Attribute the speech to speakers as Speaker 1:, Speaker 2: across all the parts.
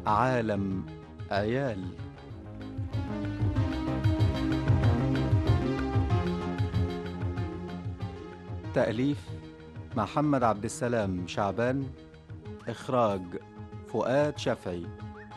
Speaker 1: عالم عيال تأليف محمد عبد السلام شعبان إخراج فؤاد شفعي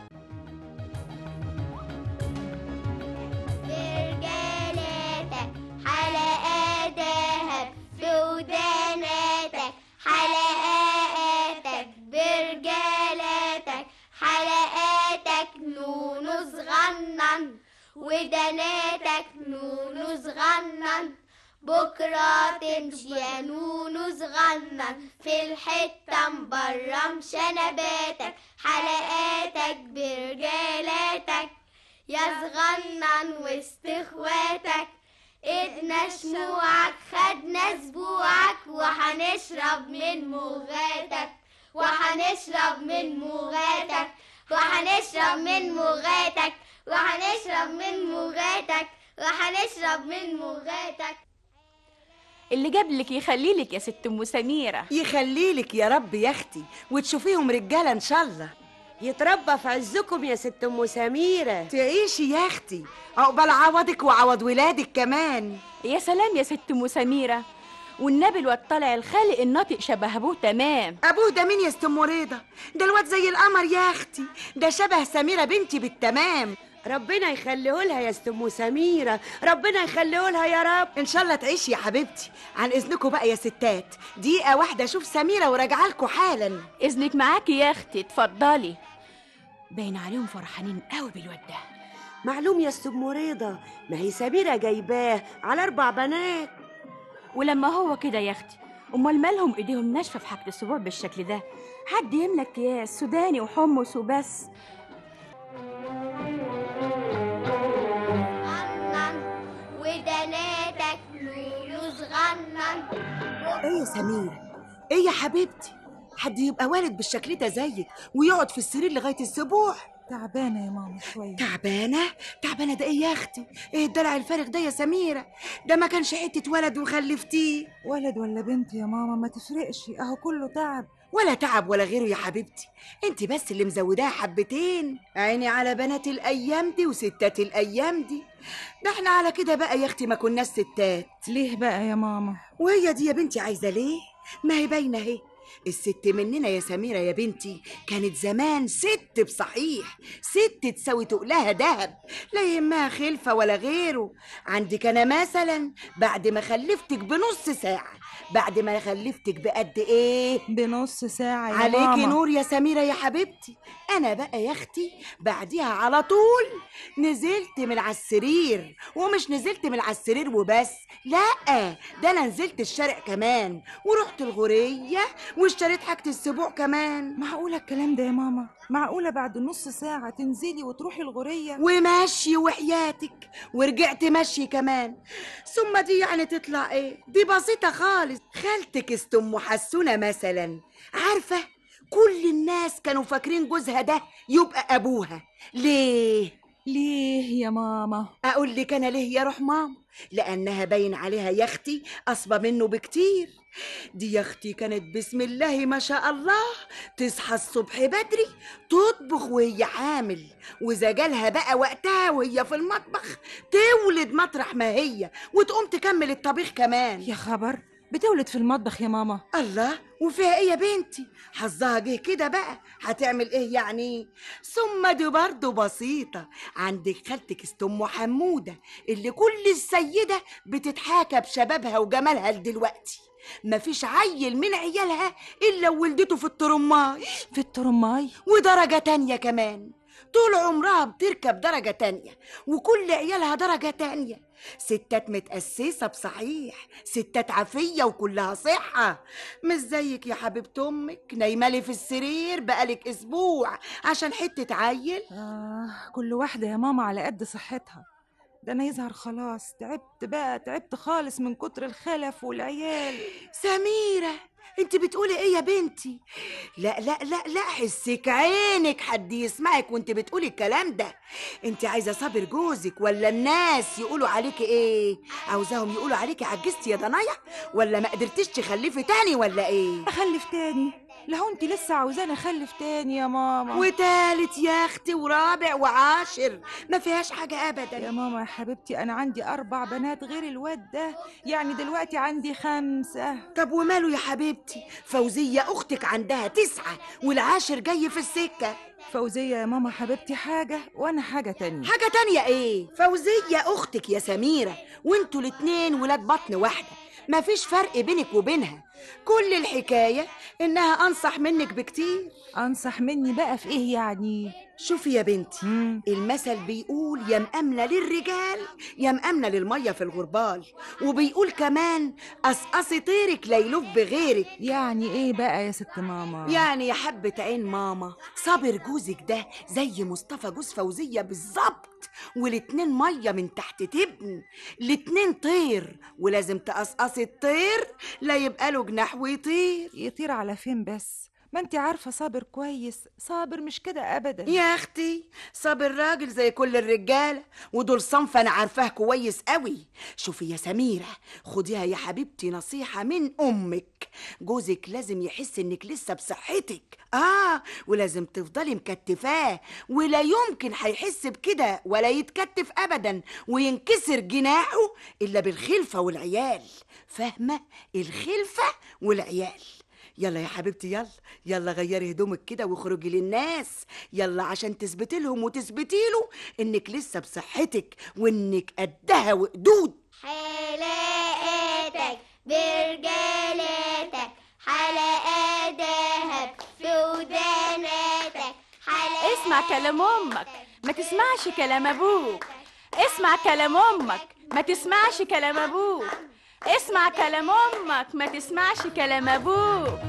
Speaker 2: برجالاتك حلقات دهب في وداناتك حلقاتك برجالاتك حلقاتك نونو صغنن ودناتك نونو صغنن بكرة تمشي يا نونو صغنن في الحتة مبرم شنباتك حلقاتك برجالاتك يا صغنن وسط اخواتك ايدنا شموعك خدنا سبوعك وحنشرب من مغاتك وحنشرب من مغاتك وحنشرب من مغاتك وحنشرب من مغاتك وحنشرب من مغاتك
Speaker 3: اللي جابلك يخليلك يا ست ام سميره
Speaker 4: يخليلك يا رب يا اختي وتشوفيهم رجاله ان شاء الله
Speaker 5: يتربى في عزكم يا ست ام سميره
Speaker 4: تعيشي يا اختي عقبال عوضك وعوض ولادك كمان
Speaker 3: يا سلام يا ست ام سميره والنبي الواد طالع الخالق الناطق شبه ابوه تمام
Speaker 4: ابوه ده مين يا ست ام رضا ده الواد زي القمر يا اختي ده شبه سميره بنتي بالتمام
Speaker 5: ربنا يخليه لها يا ست ام سميره ربنا يخليه لها يا رب
Speaker 4: ان شاء الله تعيشي يا حبيبتي عن اذنكم بقى يا ستات دقيقه واحده اشوف سميره وراجعه لكم حالا
Speaker 3: اذنك معاكي يا اختي اتفضلي باين عليهم فرحانين قوي بالواد ده
Speaker 5: معلوم يا ست ام رضا ما هي سميره جايباه على اربع بنات
Speaker 3: ولما هو كده يا اختي امال مالهم ايديهم ناشفه في حاجه السبوع بالشكل ده حد يملى اكياس سوداني وحمص وبس
Speaker 2: صغنن ودناتك نونو صغنن
Speaker 4: ايه يا سميره ايه يا حبيبتي حد يبقى والد بالشكل ده زيك ويقعد في السرير لغايه السبوع
Speaker 6: تعبانة يا ماما شوية
Speaker 4: تعبانه تعبانه ده ايه يا اختي ايه الدلع الفارغ ده يا سميره ده ما كانش حته ولد وخلفتيه
Speaker 6: ولد ولا بنت يا ماما ما تفرقش اهو كله تعب
Speaker 4: ولا تعب ولا غيره يا حبيبتي انت بس اللي مزوداها حبتين عيني على بنات الايام دي وستات الايام دي ده احنا على كده بقى يا اختي ما كناش ستات
Speaker 6: ليه بقى يا ماما
Speaker 4: وهي دي يا بنتي عايزه ليه ما هي باينه اهي الست مننا يا سميرة يا بنتي كانت زمان ست بصحيح ست تساوي تقلها دهب لا يهمها خلفة ولا غيره عندك أنا مثلا بعد ما خلفتك بنص ساعة بعد ما خلفتك بقد إيه
Speaker 6: بنص ساعة يا
Speaker 4: عليكي
Speaker 6: ماما
Speaker 4: نور يا سميرة يا حبيبتي أنا بقى يا أختي بعديها على طول نزلت من على السرير ومش نزلت من على السرير وبس لا ده أنا نزلت الشارع كمان ورحت الغورية واشتريت حاجة السبوع كمان
Speaker 6: معقولة الكلام ده يا ماما معقولة بعد نص ساعة تنزلي وتروحي الغورية
Speaker 4: ومشي وحياتك ورجعت مشي كمان ثم دي يعني تطلع ايه دي بسيطة خالص خالتك است ام حسونة مثلا عارفة كل الناس كانوا فاكرين جوزها ده يبقى ابوها ليه
Speaker 6: ليه يا ماما
Speaker 4: اقول لك انا ليه يا روح ماما لانها باين عليها يا اختي اصبى منه بكتير دي يا اختي كانت بسم الله ما شاء الله تصحى الصبح بدري تطبخ وهي حامل واذا جالها بقى وقتها وهي في المطبخ تولد مطرح ما هي وتقوم تكمل الطبيخ كمان
Speaker 6: يا خبر بتولد في المطبخ يا ماما
Speaker 4: الله وفيها ايه يا بنتي حظها جه كده بقى هتعمل ايه يعني ثم دي برضه بسيطة عندك خالتك است ام حمودة اللي كل السيدة بتتحاكى بشبابها وجمالها لدلوقتي مفيش عيل من عيالها الا ولدته في الترماي
Speaker 6: في الترماي
Speaker 4: ودرجة تانية كمان طول عمرها بتركب درجة تانية وكل عيالها درجة تانية ستات متأسسة بصحيح ستات عافية وكلها صحة مش زيك يا حبيبة أمك نايمالي في السرير بقالك أسبوع عشان حتة عيل
Speaker 6: آه كل واحدة يا ماما على قد صحتها ده أنا يظهر خلاص تعبت بقى تعبت خالص من كتر الخلف والعيال
Speaker 4: سميرة انت بتقولي ايه يا بنتي لا لا لا لا حسك عينك حد يسمعك وانت بتقولي الكلام ده انت عايزه صابر جوزك ولا الناس يقولوا عليكي ايه عاوزاهم يقولوا عليكي عجزتي يا ضنايا ولا ما قدرتيش تخلفي تاني ولا ايه
Speaker 6: أخلف تاني لهو انت لسه عاوزاني اخلف تاني يا ماما
Speaker 4: وتالت يا اختي ورابع وعاشر ما فيهاش حاجه
Speaker 6: يا
Speaker 4: ابدا
Speaker 6: ماما يا حبيبتي انا عندي اربع بنات غير الواد ده يعني دلوقتي عندي خمسة
Speaker 4: طب وماله يا حبيبتي فوزيه اختك عندها تسعه والعاشر جاي في السكه
Speaker 6: فوزية يا ماما حبيبتي حاجة وانا حاجة تانية
Speaker 4: حاجه تانية ايه فوزيه اختك يا سميره وانتوا الاتنين ولاد بطن واحده مفيش فرق بينك وبينها كل الحكايه انها انصح منك بكتير
Speaker 6: انصح مني بقى في ايه يعني
Speaker 4: شوفي يا بنتي
Speaker 6: مم.
Speaker 4: المثل بيقول يا مأمنة للرجال يا مأمنة للمية في الغربال وبيقول كمان قصقصي طيرك ليلوف بغيرك
Speaker 6: يعني ايه بقى يا ست ماما
Speaker 4: يعني يا حبة عين ماما صابر جوزك ده زي مصطفى جوز فوزية بالظبط والاتنين مية من تحت تبن الاتنين طير ولازم تقصقصي الطير لا يبقى له جناح ويطير
Speaker 6: يطير على فين بس ما انت عارفة صابر كويس صابر مش كده ابدا
Speaker 4: يا اختي صابر راجل زي كل الرجاله ودول صنف انا عارفاه كويس قوي شوفي يا سميره خديها يا حبيبتي نصيحه من امك جوزك لازم يحس انك لسه بصحتك اه ولازم تفضلي مكتفاه ولا يمكن هيحس بكده ولا يتكتف ابدا وينكسر جناحه الا بالخلفه والعيال فاهمه الخلفه والعيال يلا يا حبيبتي يلا يلا غيري هدومك كده واخرجي للناس يلا عشان تثبتي لهم وتثبتي له انك لسه بصحتك وانك قدها وقدود
Speaker 2: حلقاتك برجالاتك حلقات دهب في وداناتك حلقات
Speaker 3: اسمع كلام امك ما تسمعش كلام ابوك اسمع كلام امك ما تسمعش كلام ابوك اسمع كلام امك ما تسمعش كلام ابوك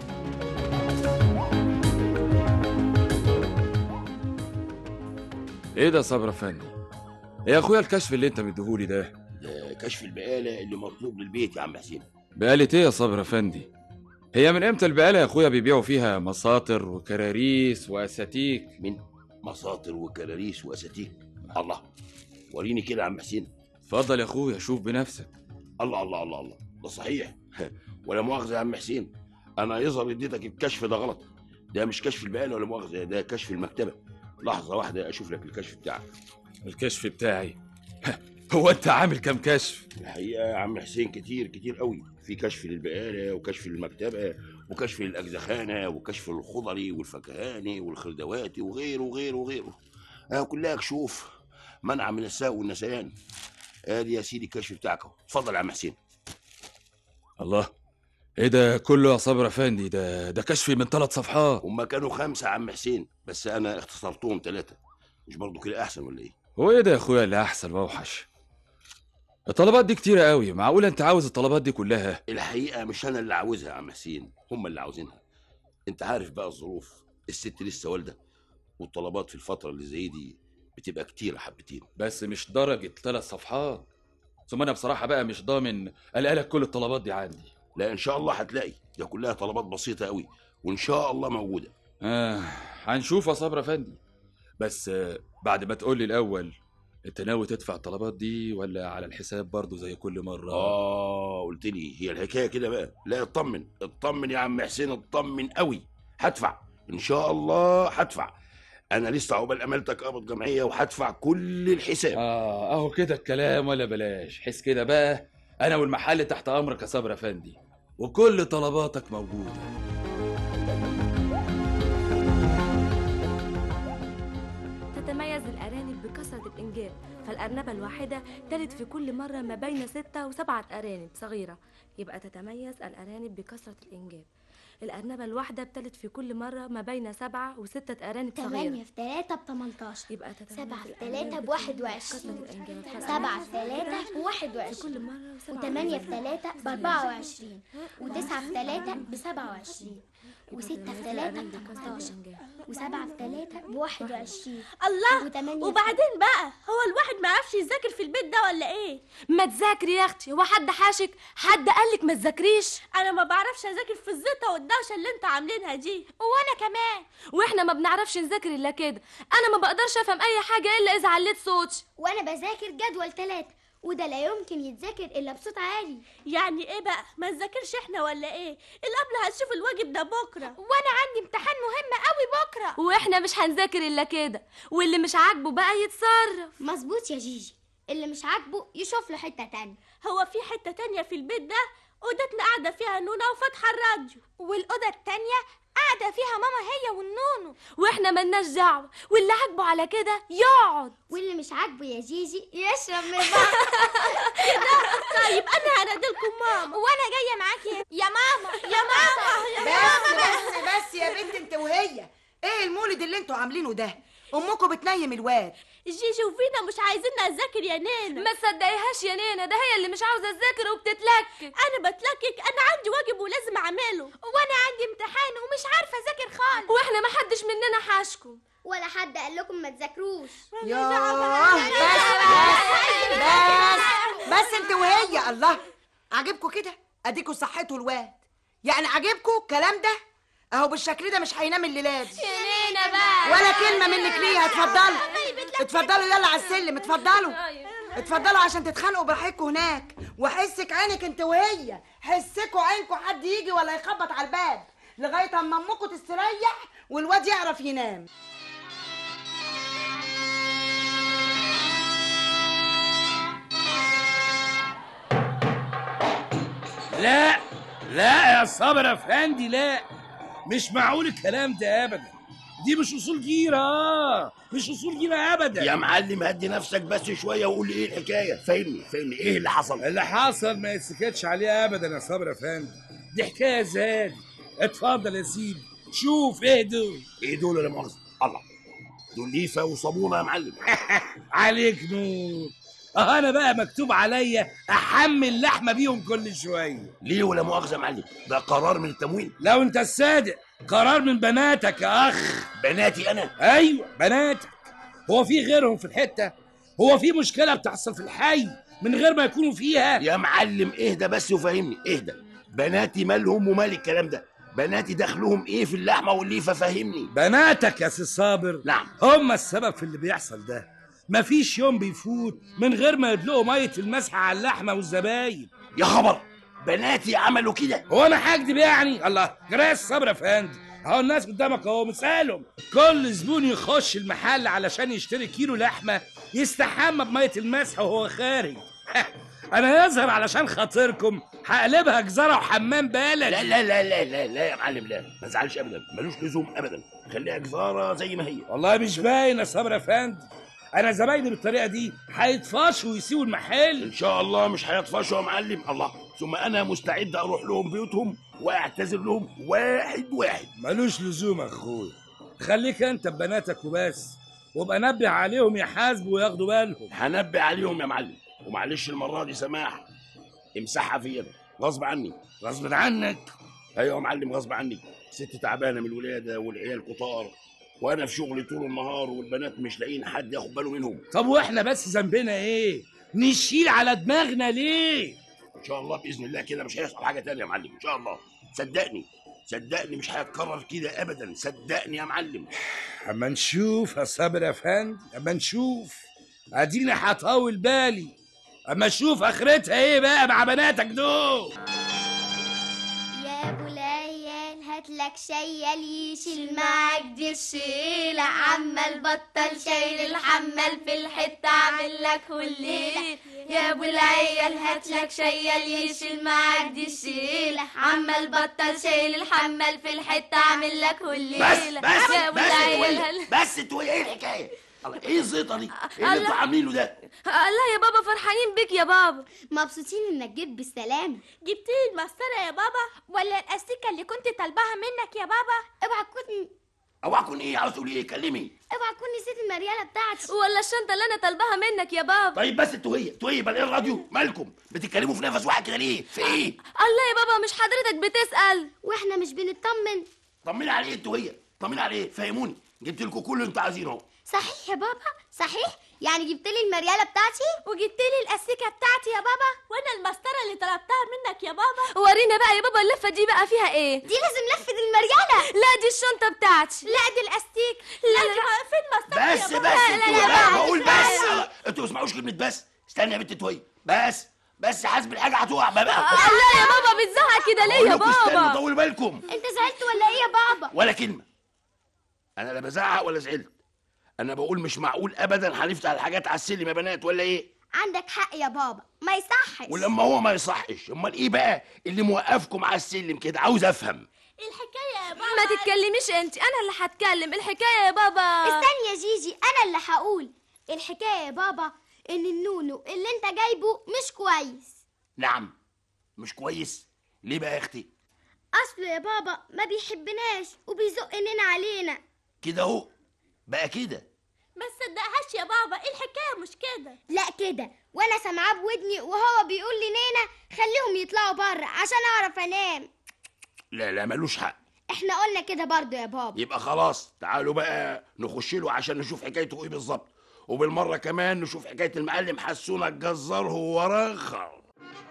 Speaker 7: ايه ده يا صبري افندي ايه يا اخويا الكشف اللي انت مديهولي ده
Speaker 8: ده كشف البقالة اللي مطلوب للبيت يا عم حسين
Speaker 7: بقالة ايه يا صبري افندي هي من امتى البقالة يا اخويا بيبيعوا فيها مساطر وكراريس واساتيك
Speaker 8: من مساطر وكراريس واساتيك الله وريني كده يا عم حسين
Speaker 7: اتفضل يا اخويا شوف بنفسك
Speaker 8: الله الله الله الله ده صحيح ولا مؤاخذة يا عم حسين انا يظهر اديتك الكشف ده غلط ده مش كشف البقالة ولا مؤاخذة ده كشف المكتبة لحظة واحدة اشوف لك الكشف بتاعك
Speaker 7: الكشف بتاعي هو انت عامل كام كشف
Speaker 8: الحقيقة يا عم حسين كتير كتير قوي في كشف للبقالة وكشف للمكتبة وكشف للأجزخانة وكشف للخضري والفكهاني والخردواتي وغيره وغيره وغيره آه كلها كشوف منع من الساء والنسيان ادي يا سيدي الكشف بتاعك أهو. اتفضل يا عم حسين
Speaker 7: الله ايه ده كله يا صبري افندي ده ده كشفي من ثلاث صفحات
Speaker 8: هما كانوا خمسة يا عم حسين بس أنا اختصرتهم ثلاثة مش برضو كده أحسن ولا إيه؟
Speaker 7: هو ايه ده يا اخويا اللي احسن واوحش الطلبات دي كتيرة قوي معقولة انت عاوز الطلبات دي كلها
Speaker 8: الحقيقة مش أنا اللي عاوزها يا عم حسين هما اللي عاوزينها أنت عارف بقى الظروف الست لسه والدة والطلبات في الفترة اللي زي دي بتبقى كتيرة حبتين
Speaker 7: بس مش درجة ثلاث صفحات ثم انا بصراحة بقى مش ضامن القلك كل الطلبات دي عندي
Speaker 8: لا إن شاء الله هتلاقي ده كلها طلبات بسيطة قوي وإن شاء الله موجودة
Speaker 7: آه هنشوف يا صبري افندي بس آه بعد ما تقول لي الاول انت ناوي تدفع الطلبات دي ولا على الحساب برضو زي كل مرة
Speaker 8: آه قلت لي هي الحكاية كده بقى لا اطمن اطمن يا عم حسين اطمن قوي هدفع إن شاء الله هدفع أنا لسه عقبال أملتك قبض جمعية وهدفع كل الحساب
Speaker 7: اه اهو كده الكلام ولا بلاش حس كده بقى انا والمحل تحت امرك يا صبري افندي وكل طلباتك موجودة
Speaker 9: تتميز الأرانب بكثرة الإنجاب فالأرنبة الواحدة تلد في كل مرة ما بين ستة وسبعة أرانب صغيرة يبقى تتميز الأرانب بكثرة الإنجاب الأرنبة الواحدة بتلد في كل مرة ما بين سبعة وستة أرانب
Speaker 2: تمانية
Speaker 9: صغيرة
Speaker 2: في تلاتة بتمنتاشر
Speaker 9: يبقى تتميز
Speaker 2: سبعة في
Speaker 9: الأرانب
Speaker 2: تلاتة
Speaker 9: بكثرة
Speaker 2: بواحد وعشرين
Speaker 9: الإنجاب
Speaker 2: سبعة في تلاتة بواحد
Speaker 9: في
Speaker 2: وعشرين
Speaker 9: كل مرة وسبعة
Speaker 2: وتمانية في
Speaker 9: أرانب.
Speaker 2: تلاتة بأربعة وعشرين وتسعة في تلاتة بسبعة وعشرين وستة في تلاتة بتمنتاشر وسبعة في تلاتة بواحد وعشرين
Speaker 9: الله
Speaker 2: وتمانية
Speaker 9: وبعدين بقى هو الواحد ما يعرفش يذاكر في البيت ده ولا ايه ما تذاكري يا اختي هو حد حاشك حد قالك ما تذاكريش انا ما بعرفش اذاكر في الزيطه والدوشه اللي انتوا عاملينها دي وانا كمان واحنا ما بنعرفش نذاكر الا كده انا ما بقدرش افهم اي حاجه الا اذا عليت صوتي
Speaker 2: وأنا بذاكر جدول تلاتة وده لا يمكن يتذاكر الا بصوت عالي
Speaker 10: يعني ايه بقى ما نذاكرش احنا ولا ايه القبل هتشوف الواجب ده بكره
Speaker 2: وانا عندي امتحان مهم قوي بكره
Speaker 9: واحنا مش هنذاكر الا كده واللي مش عاجبه بقى يتصرف
Speaker 2: مظبوط يا جيجي اللي مش عاجبه يشوف له حته تانية
Speaker 10: هو في حته تانية في البيت ده اوضتنا قاعده فيها نونه وفاتحه الراديو
Speaker 2: والاوضه التانية قاعده فيها ماما هي والنونو
Speaker 9: واحنا ملناش دعوه واللي عاجبه على كده يقعد
Speaker 2: واللي مش عاجبه يا جيجي يشرب من بعض
Speaker 10: طيب انا هنادلكم ماما
Speaker 2: وانا جايه معاكي يا ماما
Speaker 10: يا ماما يا
Speaker 4: بس بس بس يا بنت انت وهي ايه المولد اللي انتوا عاملينه ده امكم بتنيم الواد
Speaker 10: جيجي وفينا مش عايزين نذاكر يا نينا
Speaker 9: ما تصدقيهاش يا نينا ده هي اللي مش عاوزه تذاكر وبتتلكك
Speaker 10: انا بتلكك انا عندي واجب ولازم اعمله
Speaker 2: وانا عندي امتحان ومش عارفه اذاكر خالص
Speaker 9: واحنا ما حدش مننا حاشكم
Speaker 2: ولا حد قال لكم ما تذاكروش
Speaker 4: ياه بس بس بس بس انت وهي الله عاجبكم كده اديكوا صحتوا الواد يعني عاجبكم الكلام ده اهو بالشكل ده مش هينام الليله دي
Speaker 9: يا نينا بقى
Speaker 4: ولا كلمه منك ليها اتفضلوا اتفضلوا يلا على السلم اتفضلوا اتفضلوا عشان تتخانقوا براحتكم هناك وحسك عينك انت وهي حسكوا عينكوا حد يجي ولا يخبط على الباب لغايه اما امكم تستريح والواد يعرف ينام
Speaker 11: لا لا يا صابر يا افندي لا مش معقول الكلام ده ابدا دي مش اصول جيره مش اصول جيره ابدا
Speaker 8: يا معلم هدي نفسك بس شويه وقول لي ايه الحكايه فهمني فهمني ايه اللي حصل
Speaker 11: اللي حصل ما يتسكتش عليه ابدا يا صابر يا افندي دي حكايه زاد اتفضل يا سيدي شوف ايه دول
Speaker 8: ايه دول ولا مؤاخذه الله دول ليفه وصابونه يا معلم
Speaker 11: عليك نور اه انا بقى مكتوب عليا احمل لحمه بيهم كل شويه
Speaker 8: ليه ولا مؤاخذه يا معلم ده قرار من التموين
Speaker 11: لو انت الصادق قرار من بناتك يا اخ
Speaker 8: بناتي انا
Speaker 11: ايوه بناتك هو في غيرهم في الحته هو في مشكله بتحصل في الحي من غير ما يكونوا فيها
Speaker 8: يا معلم اهدى بس وفهمني اهدى بناتي مالهم ومال الكلام ده بناتي دخلهم ايه في اللحمه والليفه فهمني
Speaker 11: بناتك يا سي صابر
Speaker 8: نعم
Speaker 11: هم السبب في اللي بيحصل ده مفيش يوم بيفوت من غير ما يدلقوا ميه المسح على اللحمه والزباين
Speaker 8: يا خبر بناتي عملوا كده
Speaker 11: هو انا هكدب يعني الله جرايه الصبر يا فندم اهو الناس قدامك اهو مسالهم كل زبون يخش المحل علشان يشتري كيلو لحمه يستحمى بميه المسح وهو خارج انا يظهر علشان خاطركم هقلبها جزره وحمام بلد
Speaker 8: لا لا لا لا لا لا يا معلم لا ما تزعلش ابدا ملوش لزوم ابدا خليها جزاره زي ما هي
Speaker 11: والله مش باين يا صبر يا فندم انا زبايني بالطريقه دي هيطفشوا ويسيبوا المحل
Speaker 8: ان شاء الله مش هيطفشوا يا معلم الله ثم انا مستعد اروح لهم بيوتهم واعتذر لهم واحد واحد
Speaker 11: ملوش لزوم يا اخويا خليك انت ببناتك وبس وابقى نبه عليهم يحاسبوا وياخدوا بالهم
Speaker 8: هنبه عليهم يا معلم ومعلش المره دي سماح امسحها فيا غصب عني
Speaker 11: غصب عنك
Speaker 8: ايوه يا معلم غصب عني ست تعبانه من الولاده والعيال كتار وانا في شغلي طول النهار والبنات مش لاقيين حد ياخد باله منهم
Speaker 11: طب واحنا بس ذنبنا ايه نشيل على دماغنا ليه
Speaker 8: ان شاء الله باذن الله كده مش هيحصل حاجه تانية يا معلم ان شاء الله صدقني صدقني مش هيتكرر كده ابدا صدقني يا معلم
Speaker 11: اما نشوف يا صابر يا فندم اما نشوف اديني هطول بالي اما اشوف اخرتها ايه بقى مع بناتك دول
Speaker 2: يا ابو ليال هاتلك شيال يشيل معاك دي الشيلة عمال بطل شايل الحمال في الحتة عامل لك والليلة
Speaker 9: يا ابو العيال هاتلك شيال يشيل معاك دي الشيلة عمال بطل شايل الحمال في الحتة عامل لك
Speaker 8: بس
Speaker 9: الليلة
Speaker 8: بس
Speaker 9: يا ابو
Speaker 8: بس
Speaker 9: العيال
Speaker 8: توي
Speaker 9: هل...
Speaker 8: بس توي ايه الحكايه الله، ايه الزيطه دي ايه اللي انتوا عاملينه ده
Speaker 9: الله يا بابا فرحانين بيك يا بابا
Speaker 2: مبسوطين انك جيت بالسلامة
Speaker 10: جبتي المسطره يا بابا
Speaker 2: ولا الاستيكة اللي كنت طالباها منك يا بابا اوعى تكون
Speaker 8: اوعى اكون ايه عاوز تقولي ايه كلمي
Speaker 2: اوعى تكون نسيت المريالة بتاعتي
Speaker 9: ولا الشنطة اللي انا طالباها منك يا بابا
Speaker 8: طيب بس توي توي بل ايه الراديو مالكم بتتكلموا في نفس واحد كده ليه في ايه
Speaker 9: الله يا بابا مش حضرتك بتسأل
Speaker 2: واحنا مش بنطمن
Speaker 8: طمني عليه انتوا هي طمني عليه فهموني جبت لكم كل اللي انتوا عايزينه اهو
Speaker 2: صحيح يا بابا صحيح يعني جبت لي المريالة بتاعتي وجبت لي الاستيكة بتاعتي يا بابا
Speaker 10: وانا المسطره اللي طلبتها منك يا بابا
Speaker 9: ورينا بقى يا بابا اللفة دي بقى فيها ايه
Speaker 2: دي لازم لفة المريالة
Speaker 9: لا دي الشنطة بتاعتي
Speaker 2: لا دي الاستيك
Speaker 9: لا
Speaker 10: لا فين مسطره
Speaker 8: بس
Speaker 10: يا
Speaker 8: بس
Speaker 10: بابا
Speaker 8: انتوا
Speaker 9: لا،
Speaker 8: بقى
Speaker 9: لا،
Speaker 8: بقول
Speaker 9: لا.
Speaker 8: بس انتوا ما تسمعوش كلمه بس استنى يا بنت توي بس بس حاسب الحاجه هتقع ما بقى
Speaker 9: لا يا بابا بتزعق كده ليه يا
Speaker 8: أقول لكم استنوا
Speaker 9: بابا
Speaker 8: طولوا بالكم
Speaker 2: انت زعلت ولا ايه يا بابا
Speaker 8: ولا كلمه انا لا بزعق ولا زعلت انا بقول مش معقول ابدا هنفتح الحاجات على السلم يا بنات ولا ايه
Speaker 2: عندك حق يا بابا ما يصحش
Speaker 8: ولما هو ما يصحش امال ايه بقى اللي موقفكم على السلم كده عاوز افهم
Speaker 10: الحكايه يا بابا
Speaker 9: ما تتكلميش انت انا اللي هتكلم الحكايه يا بابا
Speaker 2: استني يا جيجي انا اللي هقول الحكايه يا بابا ان النونو اللي انت جايبه مش كويس
Speaker 8: نعم مش كويس ليه بقى يا اختي
Speaker 2: اصله يا بابا ما بيحبناش وبيزق اننا علينا
Speaker 8: كده اهو بقى كده
Speaker 10: ما تصدقهاش يا بابا الحكايه مش كده
Speaker 2: لا كده وانا سامعاه بودني وهو بيقول لنينا خليهم يطلعوا بره عشان اعرف انام
Speaker 8: لا لا ملوش حق
Speaker 2: احنا قلنا كده برضو يا بابا
Speaker 8: يبقى خلاص تعالوا بقى نخش له عشان نشوف حكايته ايه بالظبط وبالمره كمان نشوف حكايه المعلم حسونه الجزار هو رخر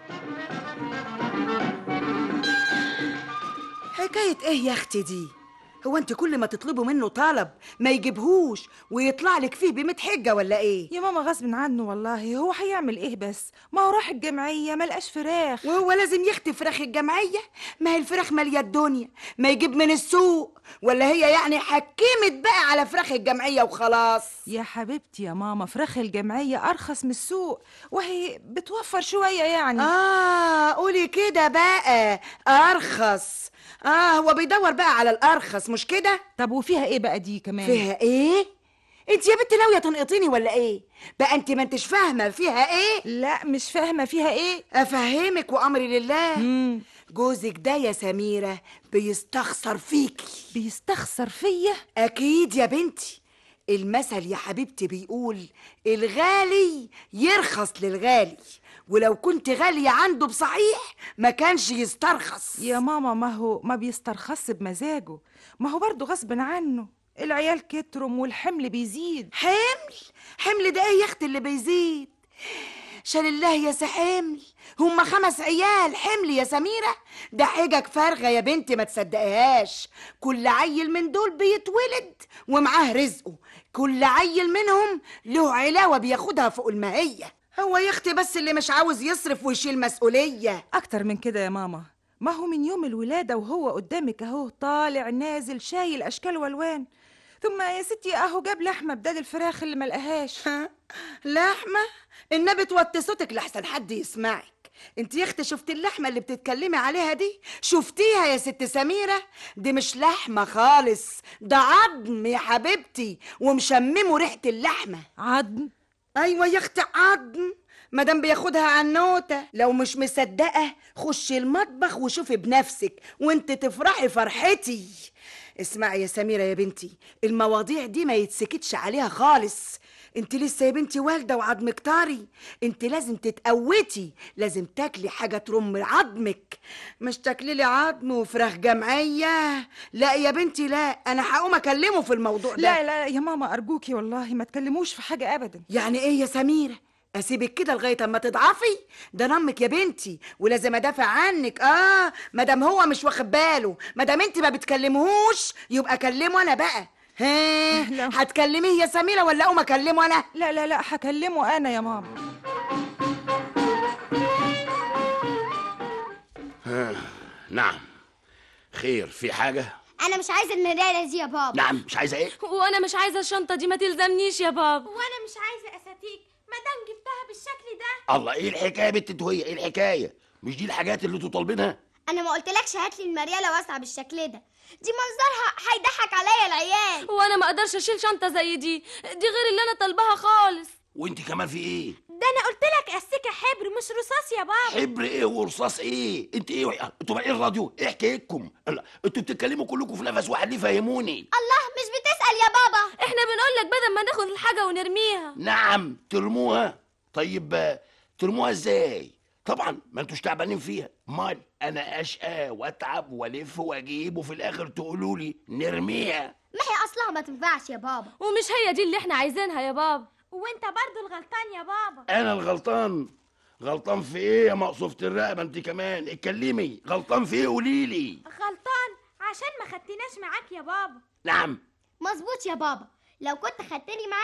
Speaker 4: حكاية ايه يا اختي دي هو انت كل ما تطلبوا منه طلب ما يجيبهوش ويطلع لك فيه بميت حجة ولا ايه
Speaker 6: يا ماما غصب عنه والله هو هيعمل ايه بس ما هو راح الجمعية ملقاش فراخ
Speaker 4: وهو لازم يختي فراخ الجمعية ما هي الفراخ مالية الدنيا ما يجيب من السوق ولا هي يعني حكمت بقى على فراخ الجمعية وخلاص
Speaker 6: يا حبيبتي يا ماما فراخ الجمعية أرخص من السوق وهي بتوفر شوية يعني
Speaker 4: اه قولي كده بقى ارخص اه هو بيدور بقى على الارخص مش كده
Speaker 6: طب وفيها ايه بقى دي كمان
Speaker 4: فيها ايه انت يا بنت ناويه تنقطيني ولا ايه بقى انت ما انتش فاهمه فيها ايه
Speaker 6: لا مش فاهمة فيها ايه
Speaker 4: افهمك وامري لله
Speaker 6: مم.
Speaker 4: جوزك ده يا سميره بيستخسر فيكي
Speaker 6: بيستخسر فيا
Speaker 4: اكيد يا بنتي المثل يا حبيبتي بيقول الغالي يرخص للغالي ولو كنت غالية عنده بصحيح ما كانش يسترخص
Speaker 6: يا ماما ما هو ما بيسترخص بمزاجه ما هو برضه غصب عنه العيال كترم والحمل بيزيد
Speaker 4: حمل حمل ده ايه يا اختي اللي بيزيد شال الله يا سي حمل هما خمس عيال حمل يا سميرة ده حجج فارغة يا بنتي ما تصدقهاش كل عيل من دول بيتولد ومعاه رزقه كل عيل منهم له علاوة بياخدها فوق المهية هو يا اختي بس اللي مش عاوز يصرف ويشيل مسؤولية
Speaker 6: أكتر من كده يا ماما ما هو من يوم الولادة وهو قدامك أهو طالع نازل شايل أشكال وألوان ثم يا ستي أهو جاب لحمة بدال الفراخ اللي ملقاهاش
Speaker 4: لحمة النبي توطي صوتك لحسن حد يسمعك انت يا اختي شفت اللحمة اللي بتتكلمي عليها دي شفتيها يا ست سميرة دي مش لحمة خالص ده عظم يا حبيبتي ومشممه ريحة اللحمة
Speaker 6: عظم
Speaker 4: ايوه يا اختي عظم مادام بياخدها عنوتة لو مش مصدقة خشي المطبخ وشوفي بنفسك وانت تفرحي فرحتي اسمعي يا سميرة يا بنتي المواضيع دي ما يتسكتش عليها خالص انت لسه يا بنتي والده وعظمك طري انت لازم تتقوتي لازم تاكلي حاجه ترم عظمك مش تاكلي لي عظم وفراخ جمعيه لا يا بنتي لا انا هقوم اكلمه في الموضوع ده
Speaker 6: لا لا يا ماما أرجوكي والله ما تكلموش في حاجة أبدا
Speaker 4: يعني ايه يا سميرة اسيبك كده لغايه اما تضعفي ده نمك يا بنتي ولازم ادافع عنك اه مادام هو مش واخد باله مادام انت ما بتكلمهوش يبقى كلمه انا بقى ها
Speaker 6: لا.
Speaker 4: هتكلميه يا سميرة ولا اقوم اكلمه انا
Speaker 6: لا لا لا هكلمه أنا يا ماما
Speaker 8: ها، نعم خير في حاجه
Speaker 2: انا مش عايزه المرايه دي يا بابا
Speaker 8: نعم مش عايزه ايه
Speaker 9: وانا مش عايزه الشنطه دي ما تلزمنيش يا بابا
Speaker 10: وانا مش عايزه اساتيك ما دام جبتها بالشكل ده
Speaker 8: الله ايه الحكايه يا بنت انتوا هي ايه الحكايه مش دي الحاجات اللي انتوا طالبينها
Speaker 2: انا ما قلتلكش هات لي المرياله واسعه بالشكل ده دي منظرها هيضحك عليا العيال
Speaker 9: وانا ما اقدرش اشيل شنطه زي دي دي غير اللي انا طالباها خالص
Speaker 8: وانت كمان في ايه
Speaker 10: ده انا قلت لك السكه حبر مش رصاص يا بابا
Speaker 8: حبر ايه ورصاص ايه انت ايه انتوا بقى ايه الراديو ايه حكايتكم الله، انتوا بتتكلموا كلكم في نفس واحد ليه فهموني
Speaker 2: الله مش بتسال يا بابا
Speaker 9: احنا بنقول لك بدل ما ناخد الحاجه ونرميها
Speaker 8: نعم ترموها طيب آه، ترموها ازاي طبعا ما انتوش تعبانين فيها امال انا اشقى واتعب والف واجيب وفي الاخر تقولوا لي نرميها
Speaker 2: ما هي اصلها ما تنفعش يا بابا
Speaker 9: ومش هي دي اللي احنا عايزينها يا بابا
Speaker 10: وانت برضو الغلطان يا بابا
Speaker 8: انا الغلطان غلطان في ايه يا مقصوفة الرقبة انت كمان اتكلمي غلطان في ايه قوليلي
Speaker 10: غلطان عشان ما خدتناش معاك يا بابا
Speaker 8: نعم
Speaker 2: مظبوط يا بابا لو كنت خدتني معاك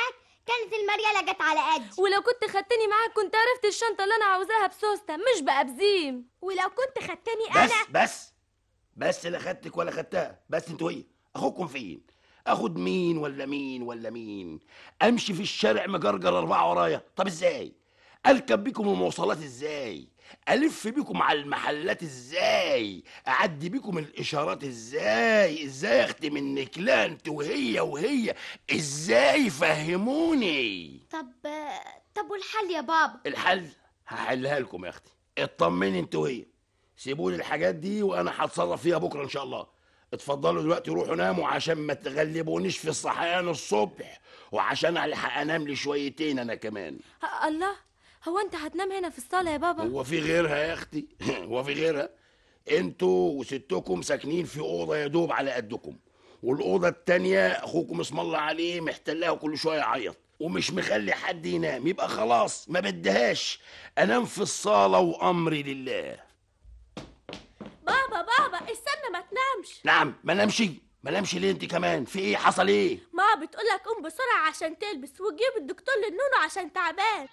Speaker 2: كانت المريالة جت على قدي
Speaker 9: ولو كنت خدتني معاك كنت عرفت الشنطة اللي أنا عاوزاها بسوستة مش بقى بزيم
Speaker 2: ولو كنت خدتني
Speaker 8: بس بس بس لا خدتك ولا خدتها بس انتوا ايه اخوكم فين اخد مين ولا مين ولا مين امشي في الشارع مجرجر اربعه ورايا طب ازاي اركب بيكم المواصلات ازاي الف بيكم على المحلات ازاي اعدي بيكم الاشارات ازاي ازاي اختم النكله انت وهي وهي ازاي فهموني
Speaker 2: طب طب والحل يا بابا
Speaker 8: الحل هحلها لكم يا اختي اطمني انت وهي سيبولي الحاجات دي وانا هتصرف فيها بكره ان شاء الله اتفضلوا دلوقتي روحوا ناموا عشان ما تغلبونيش في الصحيان الصبح وعشان الحق انام لي شويتين انا كمان
Speaker 9: ه- الله هو أنت هتنام هنا في الصالة يا بابا
Speaker 8: هو في غيرها يا اختي هو في غيرها انتوا وستكم ساكنين في اوضه يا دوب على قدكم والاوضه التانية اخوكم اسم الله عليه محتلها كل شويه يعيط ومش مخلي حد ينام يبقى خلاص ما بدهاش انام في الصاله وامري لله
Speaker 10: بابا بابا استنى ما تنامش
Speaker 8: نعم ما نمشي ما نمشي ليه انت كمان في ايه حصل ايه
Speaker 10: ما بتقولك قوم بسرعة عشان تلبس وتجيب الدكتور للنونو عشان تعبان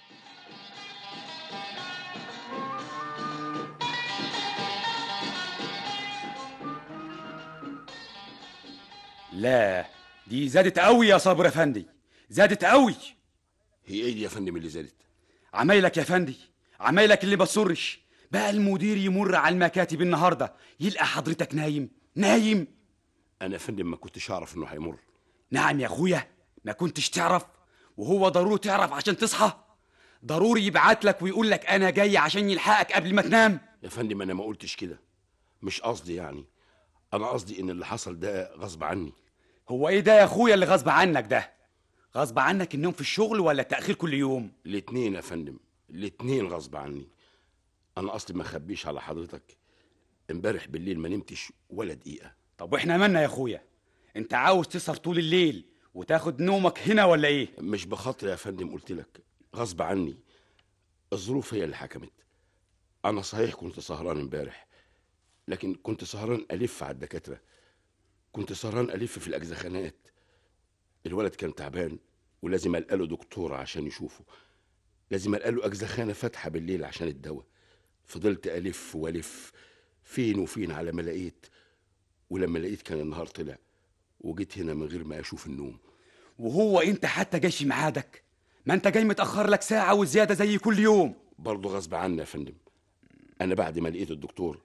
Speaker 12: لا دي زادت قوي يا صابر افندي زادت قوي
Speaker 8: هي ايه دي يا فندم اللي زادت
Speaker 12: عمايلك يا فندي عمايلك اللي بتسرش بقى المدير يمر على المكاتب النهارده يلقى حضرتك نايم نايم
Speaker 8: انا يا فندم ما كنتش اعرف انه هيمر
Speaker 12: نعم يا اخويا ما كنتش تعرف وهو ضروري تعرف عشان تصحى ضروري يبعت لك ويقول لك انا جاي عشان يلحقك قبل ما تنام
Speaker 8: يا فندم انا ما قلتش كده مش قصدي يعني انا قصدي ان اللي حصل ده غصب عني
Speaker 12: هو ايه ده يا اخويا اللي غصب عنك ده غصب عنك النوم في الشغل ولا التاخير كل يوم
Speaker 8: الاتنين يا فندم الاتنين غصب عني انا اصلي ما اخبيش على حضرتك امبارح بالليل ما نمتش ولا دقيقه
Speaker 12: طب واحنا مالنا يا اخويا انت عاوز تسهر طول الليل وتاخد نومك هنا ولا ايه
Speaker 8: مش بخاطري يا فندم قلت لك غصب عني الظروف هي اللي حكمت انا صحيح كنت سهران امبارح لكن كنت سهران الف على الدكاتره كنت سهران الف في الاجزخانات الولد كان تعبان ولازم القى له دكتور عشان يشوفه لازم القى له اجزخانه فاتحه بالليل عشان الدواء فضلت الف والف فين وفين على ما لقيت ولما لقيت كان النهار طلع وجيت هنا من غير ما اشوف النوم
Speaker 12: وهو انت حتى جاي في ميعادك ما انت جاي متاخر لك ساعه وزياده زي كل يوم
Speaker 8: برضه غصب عني يا فندم انا بعد ما لقيت الدكتور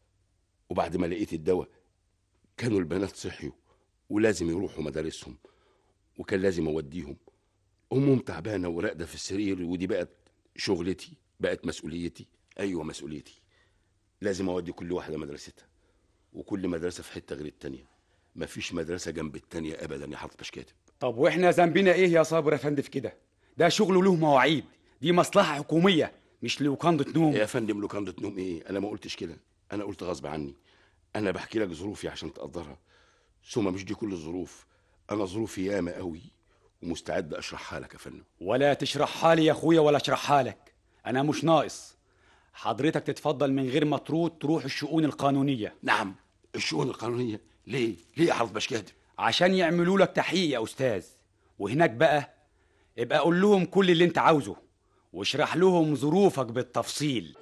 Speaker 8: وبعد ما لقيت الدواء كانوا البنات صحيوا ولازم يروحوا مدارسهم وكان لازم اوديهم امهم تعبانه وراقده في السرير ودي بقت شغلتي بقت مسؤوليتي ايوه مسؤوليتي لازم اودي كل واحده مدرستها وكل مدرسه في حته غير التانيه مفيش مدرسه جنب التانيه ابدا يا حضرتك كاتب
Speaker 12: طب واحنا ذنبنا ايه يا صابر يا فندم في كده ده شغله له مواعيد دي مصلحه حكوميه مش لوكانده نوم
Speaker 8: يا فندم لوكانده نوم ايه انا ما قلتش كده انا قلت غصب عني انا بحكي لك ظروفي عشان تقدرها ثم مش دي كل الظروف انا ظروفي ياما قوي ومستعد اشرحها لك يا فندم
Speaker 12: ولا تشرحها لي يا اخويا ولا اشرحها لك انا مش ناقص حضرتك تتفضل من غير ما تروح تروح الشؤون القانونيه
Speaker 8: نعم الشؤون القانونيه ليه ليه يا حضرتك باش كاتب
Speaker 12: عشان يعملوا لك تحقيق يا استاذ وهناك بقى ابقى قول لهم كل اللي انت عاوزه واشرح لهم ظروفك بالتفصيل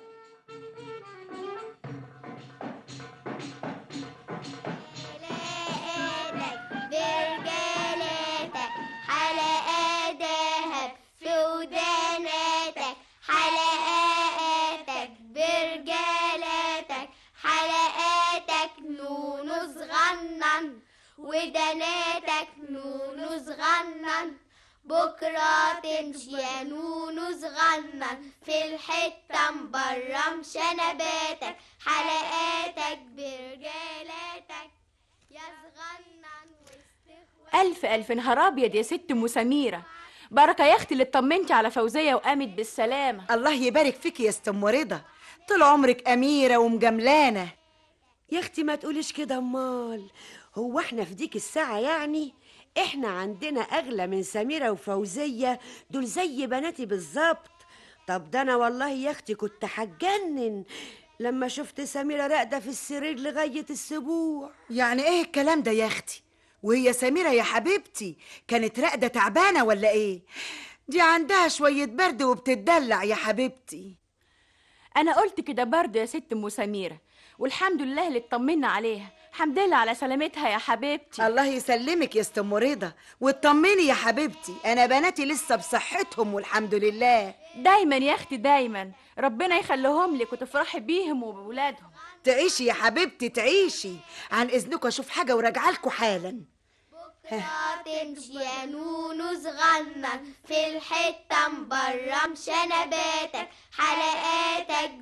Speaker 2: برجالاتك حلقات دهب في وداناتك حلقاتك برجالاتك حلقاتك نونو صغنن ودناتك نونو صغنن بكرة تمشي يا نونو صغنن في الحتة مبرم شنباتك حلقاتك برجالاتك يا صغنن
Speaker 3: ألف ألف نهار أبيض يا ست أم سميرة بركة يا أختي اللي اطمنتي على فوزية وقامت بالسلامة
Speaker 4: الله يبارك فيك يا ست ام رضا طول عمرك اميره ومجملانه
Speaker 5: يا اختي ما تقوليش كده امال هو احنا في ديك الساعة يعني احنا عندنا اغلى من سميرة وفوزية دول زي بناتي بالظبط طب ده انا والله يا اختي كنت هتجنن لما شفت سميرة راقدة في السرير لغاية السبوع
Speaker 4: يعني ايه الكلام ده يا اختي وهي سميرة يا حبيبتي كانت راقدة تعبانة ولا ايه دي عندها شوية برد وبتدلع يا حبيبتي
Speaker 3: انا قلت كده برضه يا ست ام سميره والحمد لله اللي اطمنا عليها الحمد لله على سلامتها يا حبيبتي
Speaker 4: الله يسلمك يا ست رضا واطمني يا حبيبتي انا بناتي لسه بصحتهم والحمد لله
Speaker 3: دايما يا اختي دايما ربنا يخليهم لك وتفرحي بيهم وبولادهم
Speaker 4: تعيشي يا حبيبتي تعيشي عن اذنكم اشوف حاجه وراجعه لكم حالا
Speaker 2: تمشي يا نونو صغنن في الحتة مبرم شنباتك حلقاتك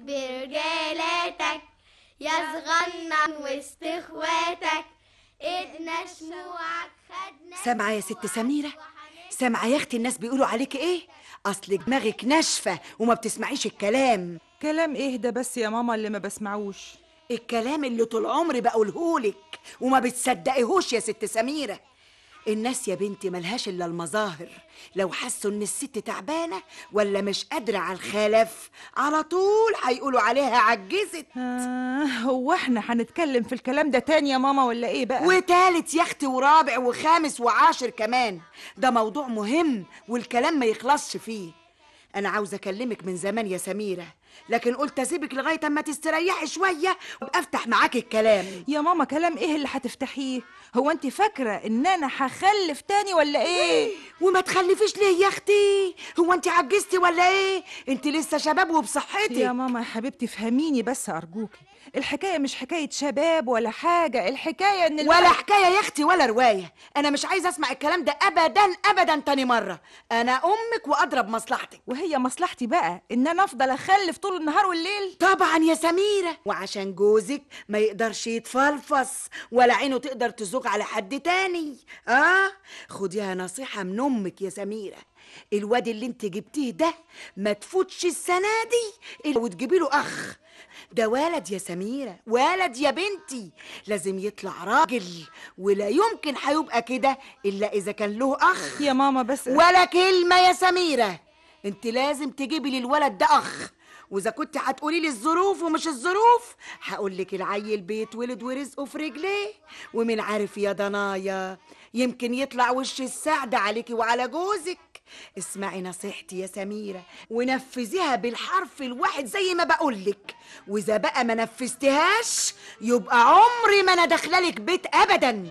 Speaker 2: برجالاتك يا صغنن وسط اخواتك ايدنا شموعك خدنا
Speaker 4: سامعه يا ست سميره سامعه يا اختي الناس بيقولوا عليك ايه اصل دماغك ناشفه وما بتسمعيش الكلام
Speaker 6: كلام ايه ده بس يا ماما اللي ما بسمعوش
Speaker 4: الكلام اللي طول عمري بقولهولك وما بتصدقيهوش يا ست سميره الناس يا بنتي ملهاش الا المظاهر لو حسوا ان الست تعبانه ولا مش قادره على الخلف على طول هيقولوا عليها عجزت
Speaker 6: آه هو احنا هنتكلم في الكلام ده تاني يا ماما ولا ايه بقى
Speaker 4: وتالت يا اختي ورابع وخامس وعاشر كمان ده موضوع مهم والكلام ما يخلصش فيه انا عاوزه اكلمك من زمان يا سميره لكن قلت اسيبك لغايه اما تستريحي شويه وابقى افتح معاكي الكلام
Speaker 6: يا ماما كلام ايه اللي هتفتحيه هو انت فاكره ان انا هخلف تاني ولا ايه
Speaker 4: وما تخلفيش ليه يا اختي هو انت عجزتي ولا ايه انت لسه شباب وبصحتك
Speaker 6: يا ماما يا حبيبتي فهميني بس ارجوكي الحكايه مش حكايه شباب ولا حاجه الحكايه ان
Speaker 4: ولا
Speaker 6: الواحد-
Speaker 4: حكايه يا اختي ولا روايه انا مش عايزه اسمع الكلام ده ابدا ابدا تاني مره انا امك واضرب مصلحتك
Speaker 6: وهي مصلحتي بقى ان انا افضل اخلف طول النهار والليل
Speaker 4: طبعا يا سميره وعشان جوزك ما يقدرش يتفلفص ولا عينه تقدر تزوج على حد تاني اه خديها نصيحه من امك يا سميره الواد اللي انت جبتيه ده ما تفوتش السنه دي الا وتجيبي له اخ ده ولد يا سميرة ولد يا بنتي لازم يطلع راجل ولا يمكن هيبقى كده إلا إذا كان له أخ
Speaker 6: يا ماما بس
Speaker 4: ولا كلمة يا سميرة انت لازم تجيبي للولد ده أخ وإذا كنت هتقولي لي الظروف ومش الظروف هقول لك العيل بيتولد ورزقه في رجليه ومن عارف يا ضنايا يمكن يطلع وش السعد عليكي وعلى جوزك اسمعي نصيحتي يا سميرة ونفذيها بالحرف الواحد زي ما بقولك وإذا بقى ما نفذتهاش يبقى عمري ما أنا داخلالك بيت أبداً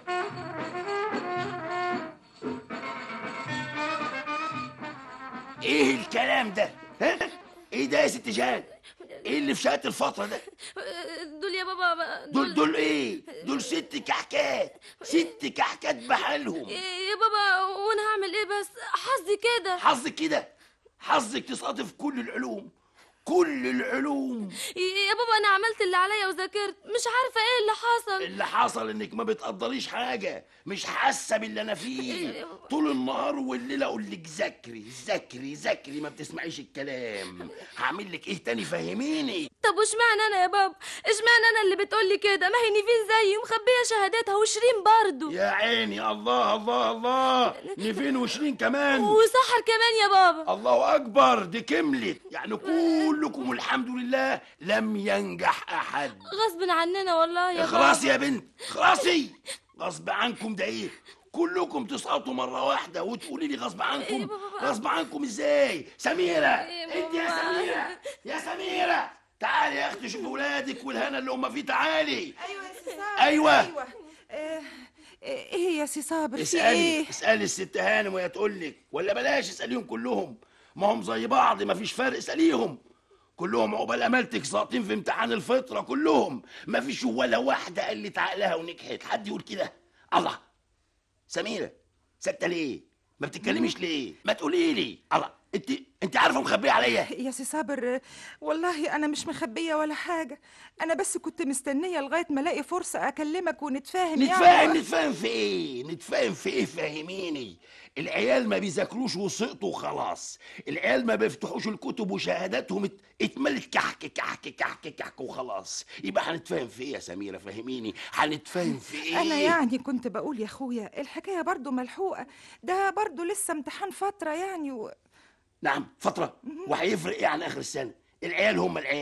Speaker 8: ايه الكلام ده ها ايه ده يا ست جان ايه اللي في شقه الفتره ده
Speaker 9: دول يا بابا
Speaker 8: دول دول ايه دول ست كحكات ست كحكات بحالهم
Speaker 9: يا بابا وانا هعمل ايه بس حظي كده
Speaker 8: حظك كده حظك تسقطي في كل العلوم كل العلوم
Speaker 9: يا بابا انا عملت اللي عليا وذاكرت مش عارفه ايه اللي حصل
Speaker 8: اللي حصل انك ما بتقدريش حاجه مش حاسه باللي انا فيه طول النهار والليل اقول لك ذاكري ذاكري ذاكري ما بتسمعيش الكلام هعمل لك ايه تاني فهميني
Speaker 9: طب واشمعنى انا يا بابا اشمعنى انا اللي بتقولي كده ما هي نيفين زيي ومخبيه شهاداتها وشيرين برضو
Speaker 8: يا عيني الله الله الله نيفين وشيرين كمان
Speaker 9: وسحر كمان يا بابا
Speaker 8: الله اكبر دي كملت يعني كلكم الحمد لله لم ينجح احد
Speaker 9: غصب عننا والله يا بابا
Speaker 8: اخلاصي يا بنت اخلاصي غصب عنكم ده ايه كلكم تسقطوا مرة واحدة وتقولي لي غصب عنكم غصب عنكم ازاي سميرة انت يا سميرة يا سميرة تعالي يا اختي شوفي ولادك والهنا اللي هم فيه تعالي
Speaker 6: ايوه يا سي صابر
Speaker 8: أيوة.
Speaker 6: ايوه آه، ايه يا سي صابر في
Speaker 8: اسألي
Speaker 6: ايه
Speaker 8: اسألي الست هانم وهي تقول لك ولا بلاش اسأليهم كلهم ما هم زي بعض ما فيش فرق اسأليهم كلهم عقبال امالتك ساقطين في امتحان الفطره كلهم ما فيش ولا واحده قلت عقلها ونجحت حد يقول كده الله سميره ساكته ليه ما بتتكلميش ليه ما تقولي لي الله انت انت عارفه مخبيه عليا
Speaker 6: يا سي صابر آه، والله انا مش مخبيه ولا حاجه انا بس كنت مستنيه لغايه ما الاقي فرصه اكلمك ونتفاهم
Speaker 8: نتفاهم
Speaker 6: يعني
Speaker 8: نتفاهم في ايه نتفاهم في ايه فهميني العيال ما بيذاكروش وسقطوا خلاص العيال ما بيفتحوش الكتب وشهاداتهم ات- اتملت كحك كحك كحك كحك وخلاص يبقى هنتفاهم في ايه يا سميره فهميني هنتفاهم في ايه
Speaker 6: انا يعني كنت بقول يا اخويا الحكايه برضو ملحوقه ده برضو لسه امتحان فتره يعني و...
Speaker 8: نعم فتره وهيفرق ايه عن اخر السنه العيال هم العيال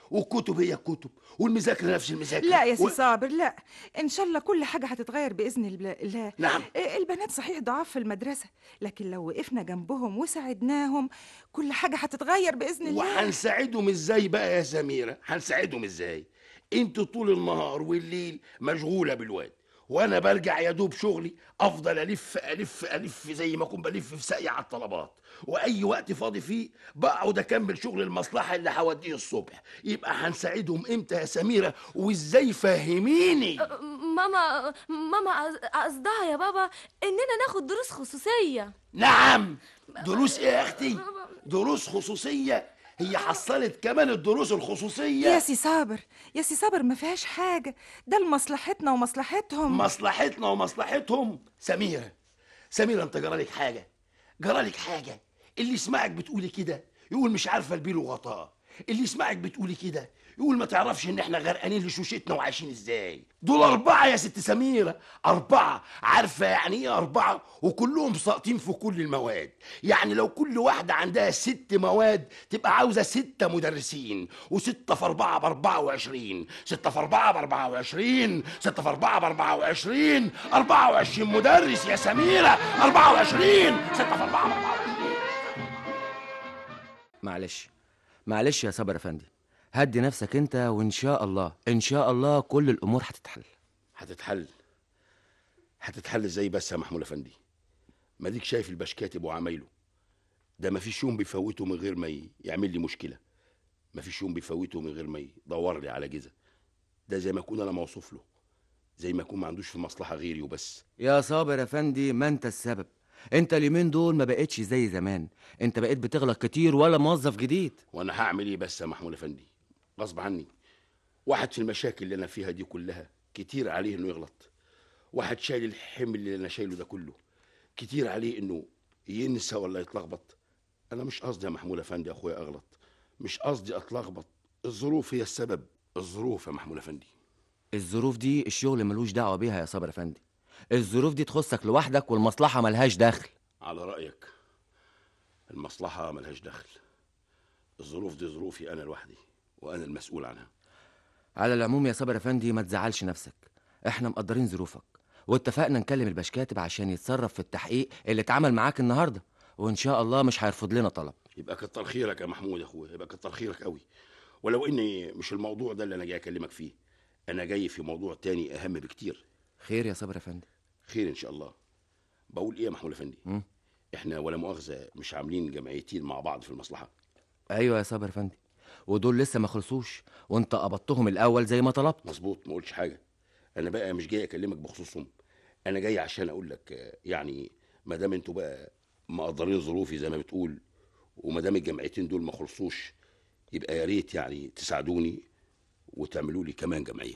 Speaker 8: والكتب هي الكتب والمذاكره نفس المذاكره
Speaker 6: لا يا سي
Speaker 8: و-
Speaker 6: صابر لا ان شاء الله كل حاجه هتتغير باذن الب- الله
Speaker 8: نعم.
Speaker 6: إيه، البنات صحيح ضعاف في المدرسه لكن لو وقفنا جنبهم وساعدناهم كل حاجه هتتغير باذن الله
Speaker 8: وهنساعدهم ازاي بقى يا سميره هنساعدهم ازاي انت طول النهار والليل مشغوله بالواد وانا برجع يا دوب شغلي افضل الف الف الف زي ما اكون بلف في ساقية على الطلبات واي وقت فاضي فيه بقعد اكمل شغل المصلحه اللي هوديه الصبح يبقى هنساعدهم امتى يا سميره وازاي فهميني
Speaker 9: ماما ماما قص- قصدها يا بابا اننا ناخد دروس خصوصيه
Speaker 8: نعم دروس ايه يا اختي دروس خصوصيه هي حصلت كمان الدروس الخصوصيه
Speaker 6: يا سي صابر يا سي صابر ما فيهاش حاجه ده لمصلحتنا ومصلحتهم
Speaker 8: مصلحتنا ومصلحتهم سميرة سميرة انت جرالك حاجة جرالك حاجة اللي يسمعك بتقولي كده يقول مش عارفة البيل وغطاه اللي يسمعك بتقولي كده يقول ما تعرفش ان احنا غرقانين لشوشتنا وعايشين ازاي دول اربعة يا ست سميرة اربعة عارفة يعني ايه اربعة وكلهم ساقطين في كل المواد يعني لو كل واحدة عندها ست مواد تبقى عاوزة ستة مدرسين وستة في اربعة باربعة وعشرين ستة في اربعة باربعة وعشرين ستة في اربعة باربعة وعشرين اربعة وعشرين مدرس يا سميرة اربعة وعشرين ستة في اربعة باربعة وعشرين
Speaker 13: معلش معلش يا صابر افندي هدي نفسك انت وان شاء الله ان شاء الله كل الامور هتتحل
Speaker 8: هتتحل هتتحل ازاي بس يا محمود افندي ما ديك شايف البشكاتب وعمايله ده ما فيش يوم بيفوته من غير ما ي- يعمل لي مشكله ما فيش يوم بيفوته من غير ما يدور لي على جزء ده زي ما اكون انا موصوف له زي ما اكون ما عندوش في مصلحه غيري وبس
Speaker 13: يا صابر افندي ما انت السبب انت اليومين دول ما بقتش زي زمان انت بقيت بتغلط كتير ولا موظف جديد
Speaker 8: وانا هعمل ايه بس يا محمود افندي غصب عني واحد في المشاكل اللي انا فيها دي كلها كتير عليه انه يغلط واحد شايل الحمل اللي انا شايله ده كله كتير عليه انه ينسى ولا يتلخبط انا مش قصدي يا محمود افندي يا اخويا اغلط مش قصدي اتلخبط الظروف هي السبب الظروف يا محمود افندي
Speaker 13: الظروف دي الشغل ملوش دعوه بيها يا صابر افندي الظروف دي تخصك لوحدك والمصلحه ملهاش دخل
Speaker 8: على رايك المصلحه ملهاش دخل الظروف دي ظروفي انا لوحدي وانا المسؤول عنها
Speaker 13: على العموم يا صابر افندي ما تزعلش نفسك احنا مقدرين ظروفك واتفقنا نكلم البشكاتب عشان يتصرف في التحقيق اللي اتعمل معاك النهارده وان شاء الله مش هيرفض لنا طلب
Speaker 8: يبقى كتر خيرك يا محمود يا اخويا يبقى كتر خيرك قوي ولو اني مش الموضوع ده اللي انا جاي اكلمك فيه انا جاي في موضوع تاني اهم بكتير
Speaker 13: خير يا صابر افندي
Speaker 8: خير ان شاء الله بقول ايه يا محمود افندي
Speaker 13: مم.
Speaker 8: احنا ولا مؤاخذه مش عاملين جمعيتين مع بعض في المصلحه
Speaker 13: ايوه يا صابر افندي ودول لسه ما خلصوش وانت قبضتهم الاول زي ما طلبت
Speaker 8: مظبوط ما قلتش حاجه انا بقى مش جاي اكلمك بخصوصهم انا جاي عشان اقول لك آه، يعني ما دام انتوا بقى مقدرين ظروفي زي ما بتقول وما دام الجمعيتين دول ما خلصوش يبقى يا ريت يعني تساعدوني وتعملوا لي كمان جمعيه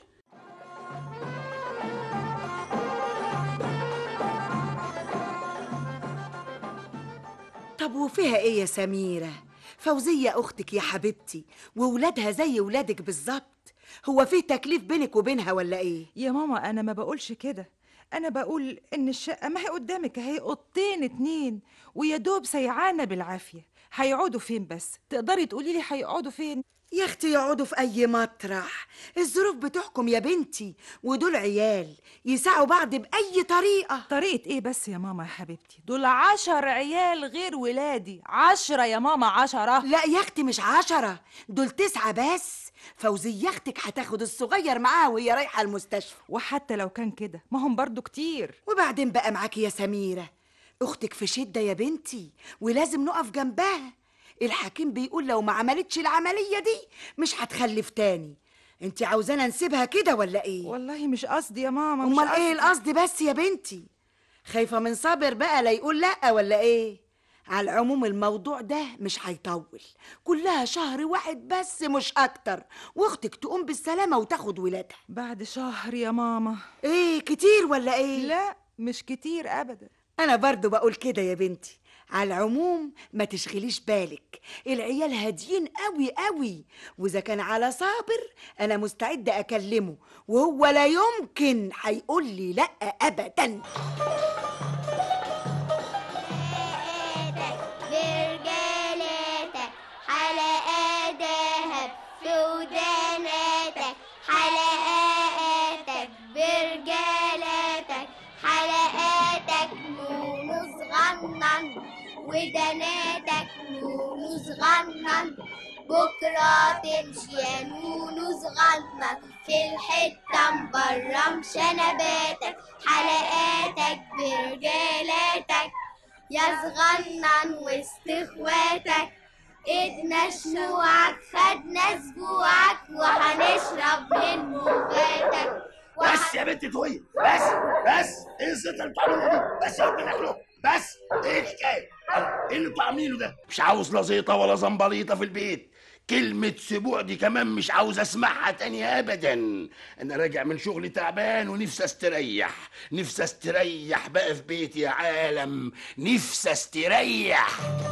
Speaker 4: طب وفيها ايه يا سميرة فوزية اختك يا حبيبتي وولادها زي ولادك بالظبط هو في تكليف بينك وبينها ولا ايه
Speaker 6: يا ماما انا ما بقولش كده انا بقول ان الشقه ما هي قدامك اهي اوضتين اتنين ويا دوب سيعانه بالعافيه هيقعدوا فين بس تقدري تقولي لي هيقعدوا فين
Speaker 4: يا اختي يقعدوا في اي مطرح الظروف بتحكم يا بنتي ودول عيال يساعوا بعض باي طريقه
Speaker 6: طريقه ايه بس يا ماما يا حبيبتي دول عشر عيال غير ولادي عشرة يا ماما عشرة
Speaker 4: لا يا اختي مش عشرة دول تسعة بس فوزية اختك هتاخد الصغير معاها وهي رايحة المستشفى
Speaker 6: وحتى لو كان كده ما هم برضو كتير
Speaker 4: وبعدين بقى معاكي يا سميرة اختك في شدة يا بنتي ولازم نقف جنبها الحكيم بيقول لو ما عملتش العملية دي مش هتخلف تاني انت عاوزانا نسيبها كده ولا ايه
Speaker 6: والله مش قصدي يا ماما مش
Speaker 4: امال ايه
Speaker 6: قصدي.
Speaker 4: القصد بس يا بنتي خايفة من صابر بقى لا يقول لا ولا ايه على العموم الموضوع ده مش هيطول كلها شهر واحد بس مش اكتر واختك تقوم بالسلامة وتاخد ولادها
Speaker 6: بعد شهر يا ماما
Speaker 4: ايه كتير ولا ايه
Speaker 6: لا مش كتير ابدا
Speaker 4: انا برضو بقول كده يا بنتي على العموم ما تشغليش بالك العيال هاديين قوي قوي واذا كان على صابر انا مستعده اكلمه وهو لا يمكن هيقول لي لا ابدا
Speaker 2: برجالاتك حلقة دهب في ودانك ودناتك نونو صغنن بكرة تمشي يا نونو صغنن في الحتة مبرم شنباتك حلقاتك برجالاتك يا صغنن وسط اخواتك ايدنا شموعك خدنا سبوعك وهنشرب من موجاتك
Speaker 8: بس يا بنت توي بس بس ايه الزيطه اللي بتعملوها دي بس يا ابن الاخلوق بس ايه الحكايه ايه اللي انتوا عاملينه ده مش عاوز لا زيطه ولا زنبليطه في البيت كلمة سبوع دي كمان مش عاوز اسمعها تاني ابدا انا راجع من شغلي تعبان ونفسي استريح نفسي استريح بقى في بيتي يا عالم نفسي استريح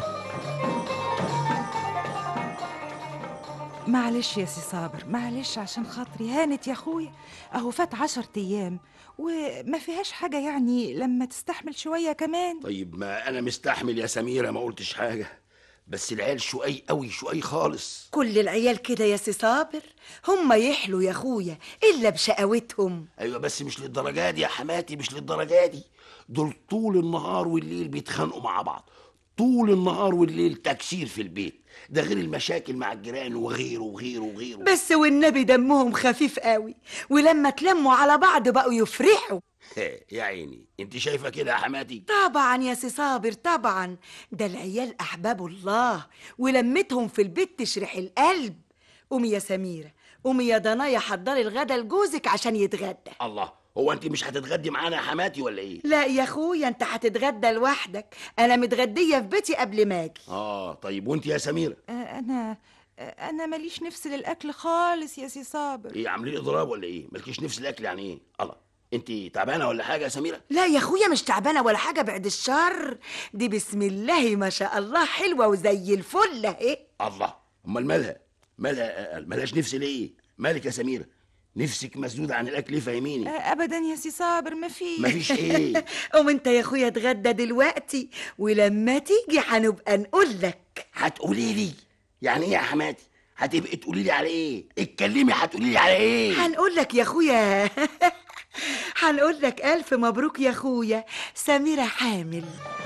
Speaker 6: معلش يا سي صابر معلش عشان خاطري هانت يا اخويا اهو فات عشر ايام وما فيهاش حاجة يعني لما تستحمل شوية كمان
Speaker 8: طيب ما انا مستحمل يا سميرة ما قلتش حاجة بس العيال شقي قوي شقي خالص
Speaker 4: كل العيال كده يا سي صابر هم يحلوا يا اخويا الا بشقاوتهم
Speaker 8: ايوه بس مش للدرجه دي يا حماتي مش للدرجه دي دول طول النهار والليل بيتخانقوا مع بعض طول النهار والليل تكسير في البيت ده غير المشاكل مع الجيران وغيره وغيره وغيره
Speaker 4: بس والنبي دمهم خفيف قوي ولما تلموا على بعض بقوا يفرحوا
Speaker 8: يا عيني انت شايفه كده يا حماتي
Speaker 4: طبعا يا سي صابر طبعا ده العيال احباب الله ولمتهم في البيت تشرح القلب قومي يا سميره قومي يا ضنايا حضري الغدا لجوزك عشان يتغدى
Speaker 8: الله هو انت مش هتتغدي معانا يا حماتي ولا ايه
Speaker 4: لا يا اخويا انت هتتغدى لوحدك انا متغديه في بيتي قبل ما اجي
Speaker 8: اه طيب وانت يا سميره
Speaker 6: آه، انا آه، انا ماليش نفس للاكل خالص يا سي صابر
Speaker 8: ايه عاملين اضراب ولا ايه مالكيش نفس الاكل يعني ايه الله انت تعبانه ولا حاجه يا سميره
Speaker 4: لا يا اخويا مش تعبانه ولا حاجه بعد الشر دي بسم الله ما شاء الله حلوه وزي الفل اهي
Speaker 8: الله امال مالها مالها مالهاش نفس ليه مالك يا سميره نفسك مسدوده عن الاكل فاهميني
Speaker 6: آه، ابدا يا سي صابر ما في
Speaker 8: مفيش ايه
Speaker 4: قوم انت يا اخويا اتغدى دلوقتي ولما تيجي هنبقى نقول لك
Speaker 8: هتقولي لي يعني ايه يا حماتي هتبقي تقولي لي على ايه اتكلمي هتقولي لي على ايه
Speaker 4: هنقول لك يا اخويا هنقول لك الف مبروك يا اخويا سميره حامل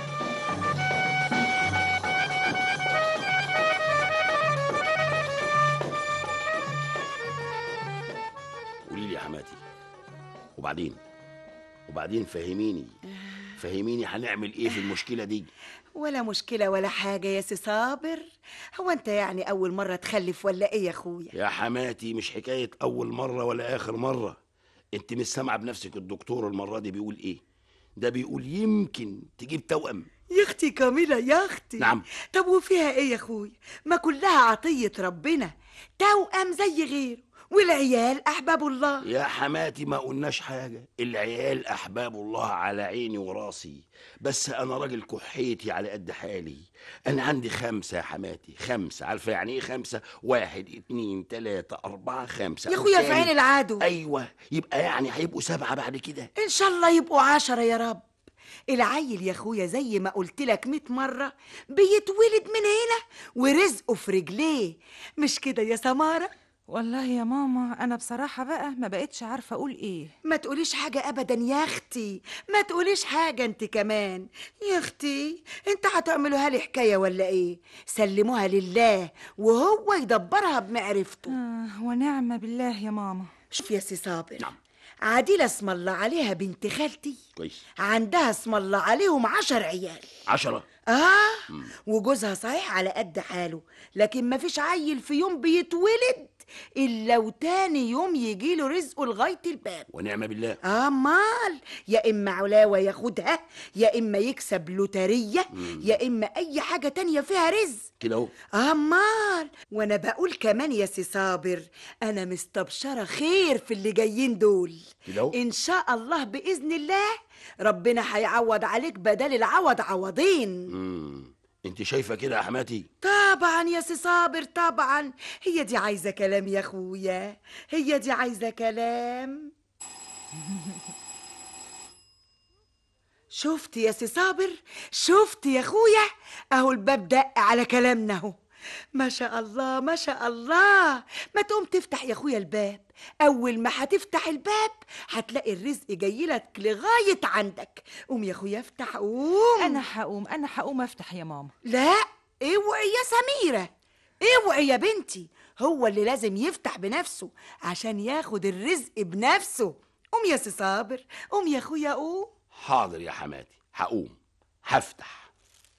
Speaker 8: قولي لي يا حماتي وبعدين وبعدين فهميني فهميني هنعمل ايه في المشكله دي
Speaker 4: ولا مشكله ولا حاجه يا سي صابر هو انت يعني اول مره تخلف ولا ايه يا اخويا
Speaker 8: يا حماتي مش حكايه اول مره ولا اخر مره انت مش سامعه بنفسك الدكتور المره دي بيقول ايه ده بيقول يمكن تجيب توأم
Speaker 4: يا اختي كاملة يا اختي
Speaker 8: نعم.
Speaker 4: طب وفيها ايه يا اخويا ما كلها عطية ربنا توأم زي غيره والعيال احباب الله
Speaker 8: يا حماتي ما قلناش حاجة العيال أحباب الله على عيني وراسي بس أنا راجل كحيتي على قد حالي أنا عندي خمسة يا حماتي خمسة عارفة يعني إيه خمسة واحد اتنين تلاتة أربعة خمسة
Speaker 4: يا اخويا في
Speaker 8: والتاني-
Speaker 4: عين العدو
Speaker 8: أيوة يبقى يعني هيبقوا سبعة بعد كده
Speaker 4: ان شاء الله يبقوا عشرة يا رب العيل يا اخويا زي ما قلت لك 100 مرة بيتولد من هنا ورزقه في رجليه مش كده يا سمارة
Speaker 6: والله يا ماما انا بصراحة بقى ما بقتش عارفة اقول ايه
Speaker 4: ما تقوليش حاجة أبدا يا أختي ما تقوليش حاجة أنت كمان يا أختي أنت هتعملوها لي حكاية ولا إيه سلموها لله وهو يدبرها بمعرفته
Speaker 6: آه ونعم بالله يا ماما
Speaker 4: شوف يا سي صابر عادلة اسم الله عليها بنت خالتي
Speaker 8: كويس
Speaker 4: عندها اسم الله عليهم عشر عيال
Speaker 8: عشرة
Speaker 4: آه وجوزها صحيح على قد حاله لكن ما فيش عيل في يوم بيتولد إلا وتاني يوم يجيله رزقه لغاية الباب
Speaker 8: ونعم بالله
Speaker 4: امال يا اما علاوه ياخدها يا اما يكسب لوتريه يا اما اي حاجه تانية فيها رزق
Speaker 8: كده أهو
Speaker 4: امال وانا بقول كمان يا سي صابر انا مستبشره خير في اللي جايين دول
Speaker 8: كده أهو.
Speaker 4: ان شاء الله باذن الله ربنا هيعوض عليك بدل العوض عوضين
Speaker 8: مم. أنت شايفة كده يا حماتي
Speaker 4: طبعا يا سي صابر طبعا هي دي عايزه كلام يا اخويا هي دي عايزه كلام شفت يا سي صابر شفت يا اخويا اهو الباب دق على كلامنا اهو ما شاء الله ما شاء الله ما تقوم تفتح يا اخويا الباب اول ما هتفتح الباب هتلاقي الرزق جاي لك لغايه عندك قوم يا اخويا افتح قوم
Speaker 6: انا هقوم انا هقوم افتح يا ماما
Speaker 4: لا اوعي يا سميره اوعي يا بنتي هو اللي لازم يفتح بنفسه عشان ياخد الرزق بنفسه قوم يا سي صابر قوم يا اخويا قوم
Speaker 8: حاضر يا حماتي هقوم هفتح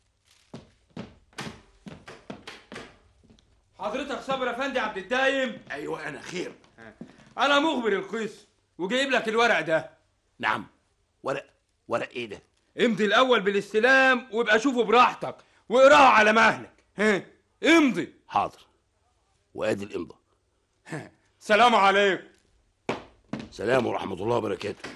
Speaker 12: حضرتك صابر افندي عبد الدايم
Speaker 8: ايوه انا خير
Speaker 12: انا مخبر القيس وجايب لك الورق ده
Speaker 8: نعم ورق ورق ايه ده
Speaker 12: امضي الاول بالاستلام وابقى شوفه براحتك واقراه على مهلك ها امضي
Speaker 8: حاضر وادي الامضه
Speaker 12: سلام عليكم
Speaker 8: سلام ورحمه الله وبركاته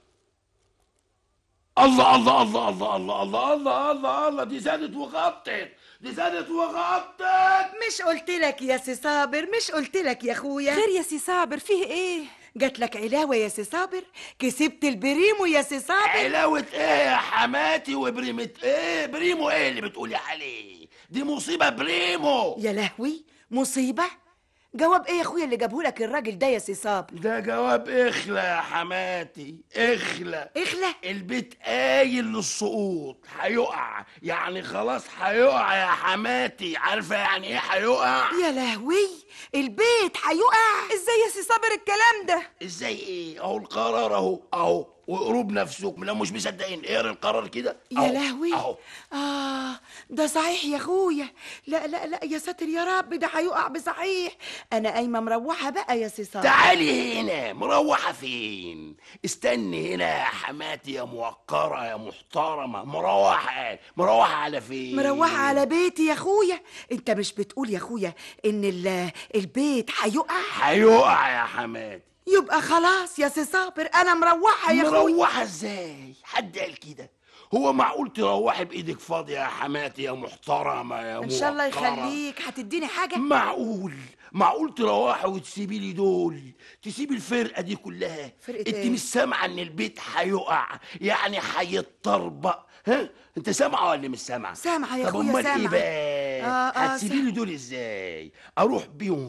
Speaker 8: الله الله الله الله الله الله الله الله الله دي زادت وغطت دي زادت وغطت
Speaker 4: مش قلت لك يا سي صابر مش قلت لك يا اخويا
Speaker 6: خير يا سي صابر فيه ايه
Speaker 4: جات لك علاوه يا سي صابر كسبت البريمو يا سي صابر
Speaker 8: علاوة ايه يا حماتي وبريمة ايه بريمو ايه اللي بتقولي عليه دي مصيبة بريمو
Speaker 4: يا لهوي مصيبه جواب ايه يا اخويا اللي جابهولك الراجل ده يا سي صابر
Speaker 8: ده جواب اخلى يا حماتي اخلى
Speaker 4: اخلى
Speaker 8: البيت قايل للسقوط هيقع يعني خلاص هيقع يا حماتي عارفة يعني ايه هيقع
Speaker 4: يا لهوي البيت هيقع
Speaker 6: ازاي يا سي صابر الكلام ده
Speaker 8: ازاي ايه اهو القرار اهو اهو وقروب نفسكم لو مش مصدقين اقرا القرار كده
Speaker 4: يا
Speaker 8: أهو،
Speaker 4: لهوي
Speaker 8: اهو
Speaker 4: آه ده صحيح يا أخويا لا لا لا يا ساتر يا رب ده هيقع بصحيح أنا قايمة مروحة بقى يا سي صابر
Speaker 8: تعالي هنا مروحة فين استني هنا يا حماتي يا موقرة يا محترمة مروحة مروحة على فين
Speaker 4: مروحة على بيتي يا أخويا أنت مش بتقول يا أخويا إن ال- البيت هيقع
Speaker 8: هيقع يا حماتي
Speaker 4: يبقى خلاص يا سي صابر أنا مروحة يا أخويا
Speaker 8: مروحة ازاي حد قال كده هو معقول تروحي بايدك فاضية يا حماتي يا محترمة يا
Speaker 4: إن شاء الله
Speaker 8: موقرة؟
Speaker 4: يخليك هتديني حاجة
Speaker 8: معقول معقول تروحي وتسيبي لي دول تسيبي الفرقه دي كلها
Speaker 4: فرقة
Speaker 8: انت
Speaker 4: إيه؟
Speaker 8: مش سامعه ان البيت هيقع يعني هيتطربق ها انت سامعه ولا مش سامعه
Speaker 4: سامعة يا
Speaker 8: طب
Speaker 4: أخويا
Speaker 8: امال ايه
Speaker 4: سامعة.
Speaker 8: بقى
Speaker 4: آه، آه،
Speaker 8: هتسيبي لي دول ازاي اروح بيهم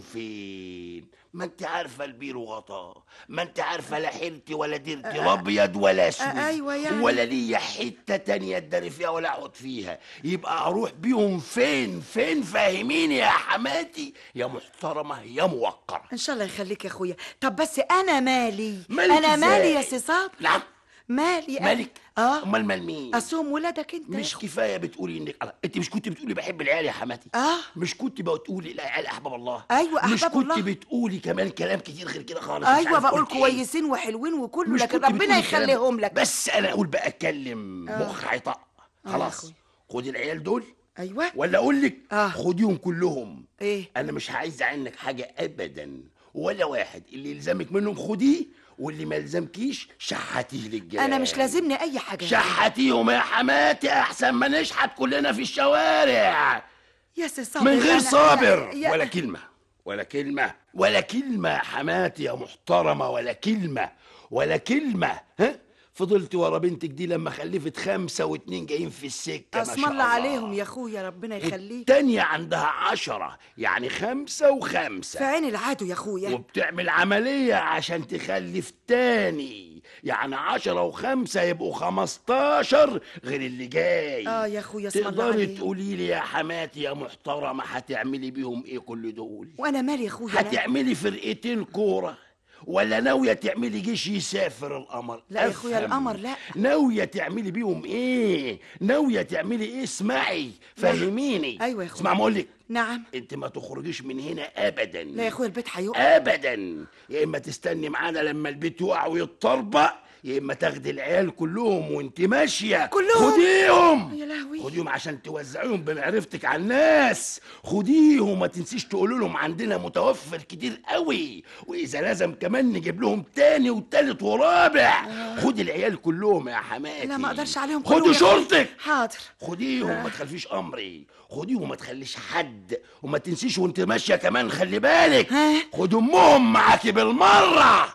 Speaker 8: فين ما انت عارفه البير وغطاه ما انت عارفه لا حيرتي ولا ديرتي لا ابيض ولا اسود
Speaker 4: آه، أيوة يعني.
Speaker 8: ولا ليا حته تانية اتدري فيها ولا اقعد فيها يبقى اروح بيهم فين فين فاهميني يا حماتي يا محترمه يا موقره
Speaker 4: إن شاء الله يخليك يا أخويا طب بس أنا مالي
Speaker 8: مالك
Speaker 4: أنا
Speaker 8: إزاي؟
Speaker 4: مالي يا سي صابر
Speaker 8: نعم
Speaker 4: مالي أنا.
Speaker 8: مالك
Speaker 4: اه
Speaker 8: امال مال مين
Speaker 4: أصوم ولادك أنت يا
Speaker 8: مش
Speaker 4: أخويا.
Speaker 8: كفايه بتقولي انك الله، انت مش كنت بتقولي بحب العيال يا حماتي
Speaker 4: اه
Speaker 8: مش كنت بتقولي العيال احباب الله
Speaker 4: أيوة،
Speaker 8: مش
Speaker 4: أحباب
Speaker 8: كنت
Speaker 4: الله.
Speaker 8: بتقولي كمان كلام كتير غير كده خالص مش
Speaker 4: ايوه
Speaker 8: عارف
Speaker 4: بقول
Speaker 8: قلت إيه.
Speaker 4: كويسين وحلوين وكله
Speaker 8: مش
Speaker 4: لكن
Speaker 8: كنت
Speaker 4: ربنا
Speaker 8: بتقولي الكلام ده.
Speaker 4: يخليهم لك
Speaker 8: بس انا اقول بقى اتكلم
Speaker 4: آه.
Speaker 8: مخ هيطق
Speaker 4: آه يا
Speaker 8: خلاص
Speaker 4: أخوي.
Speaker 8: خدي العيال دول
Speaker 4: ايوه
Speaker 8: ولا اقول لك
Speaker 4: آه.
Speaker 8: خديهم كلهم
Speaker 4: ايه
Speaker 8: انا مش عايز عنك حاجه ابدا ولا واحد اللي يلزمك منهم خديه واللي ما يلزمكيش شحتيه للجيران
Speaker 4: انا مش لازمني اي حاجه
Speaker 8: شحتيهم يا حماتي احسن ما نشحت كلنا في الشوارع
Speaker 4: يا سي صابر
Speaker 8: من غير
Speaker 4: أنا-
Speaker 8: صابر
Speaker 4: يا-
Speaker 8: ولا كلمة ولا كلمة ولا كلمة يا حماتي يا محترمة ولا كلمة ولا كلمة ها فضلت ورا بنتك دي لما خلفت خمسة واتنين جايين في السكة ما
Speaker 4: اسم
Speaker 8: شاء
Speaker 4: الله عليهم يا اخويا ربنا يخليك
Speaker 8: التانية عندها عشرة يعني خمسة
Speaker 4: في
Speaker 8: وخمسة
Speaker 4: عين العدو يا اخويا
Speaker 8: وبتعمل عملية عشان تخلف تاني يعني عشرة وخمسة يبقوا خمستاشر غير اللي جاي
Speaker 4: اه يا اخويا اسم الله
Speaker 8: تقدري
Speaker 4: عليهم
Speaker 8: تقولي لي يا حماتي يا محترمة هتعملي بيهم ايه كل دول
Speaker 4: وانا مالي يا اخويا أنا-
Speaker 8: هتعملي فرقتين كورة ولا ناوية تعملي جيش يسافر القمر
Speaker 4: لا يا اخويا
Speaker 8: أفهم.
Speaker 4: القمر لا
Speaker 8: ناوية تعملي بيهم ايه ناوية تعملي ايه اسمعي فهميني
Speaker 4: أيوة يا أخويا.
Speaker 8: اسمع ما اقولك
Speaker 4: نعم
Speaker 8: انت ما تخرجيش من هنا ابدا
Speaker 4: لا يا اخويا البيت هيقع
Speaker 8: ابدا يا اما تستني معانا لما البيت يقع ويتطربق يا اما تاخدي العيال كلهم وانت ماشيه
Speaker 4: كلهم؟
Speaker 8: خديهم
Speaker 4: يا لهوي
Speaker 8: خديهم عشان توزعيهم بمعرفتك على الناس خديهم ما تنسيش تقول لهم عندنا متوفر كتير قوي واذا لازم كمان نجيب لهم تاني وتالت ورابع خدي العيال كلهم يا حماتي
Speaker 4: لا ما اقدرش عليهم كلهم
Speaker 8: خدي
Speaker 4: يا أخويا.
Speaker 8: شرطك
Speaker 4: حاضر
Speaker 8: خديهم ما تخلفيش امري خديهم وما تخليش حد وما تنسيش وانت ماشيه كمان خلي بالك
Speaker 4: ها
Speaker 8: خد امهم معاكي بالمره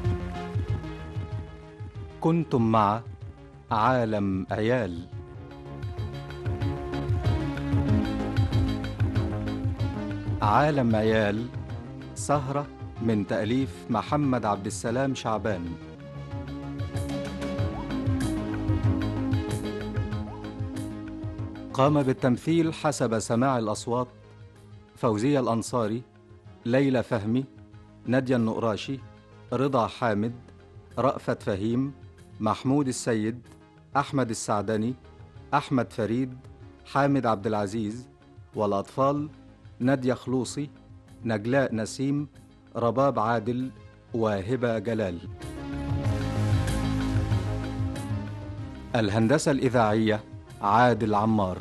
Speaker 1: كنتم مع عالم عيال عالم عيال سهرة من تأليف محمد عبد السلام شعبان قام بالتمثيل حسب سماع الأصوات فوزية الأنصاري ليلى فهمي نادية النقراشي رضا حامد رأفت فهيم محمود السيد أحمد السعدني أحمد فريد حامد عبد العزيز والأطفال نادية خلوصي نجلاء نسيم رباب عادل وهبة جلال الهندسة الإذاعية عادل عمار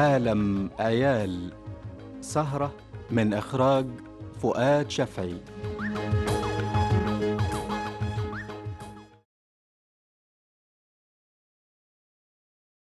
Speaker 1: عالم عيال سهرة من إخراج فؤاد شفعي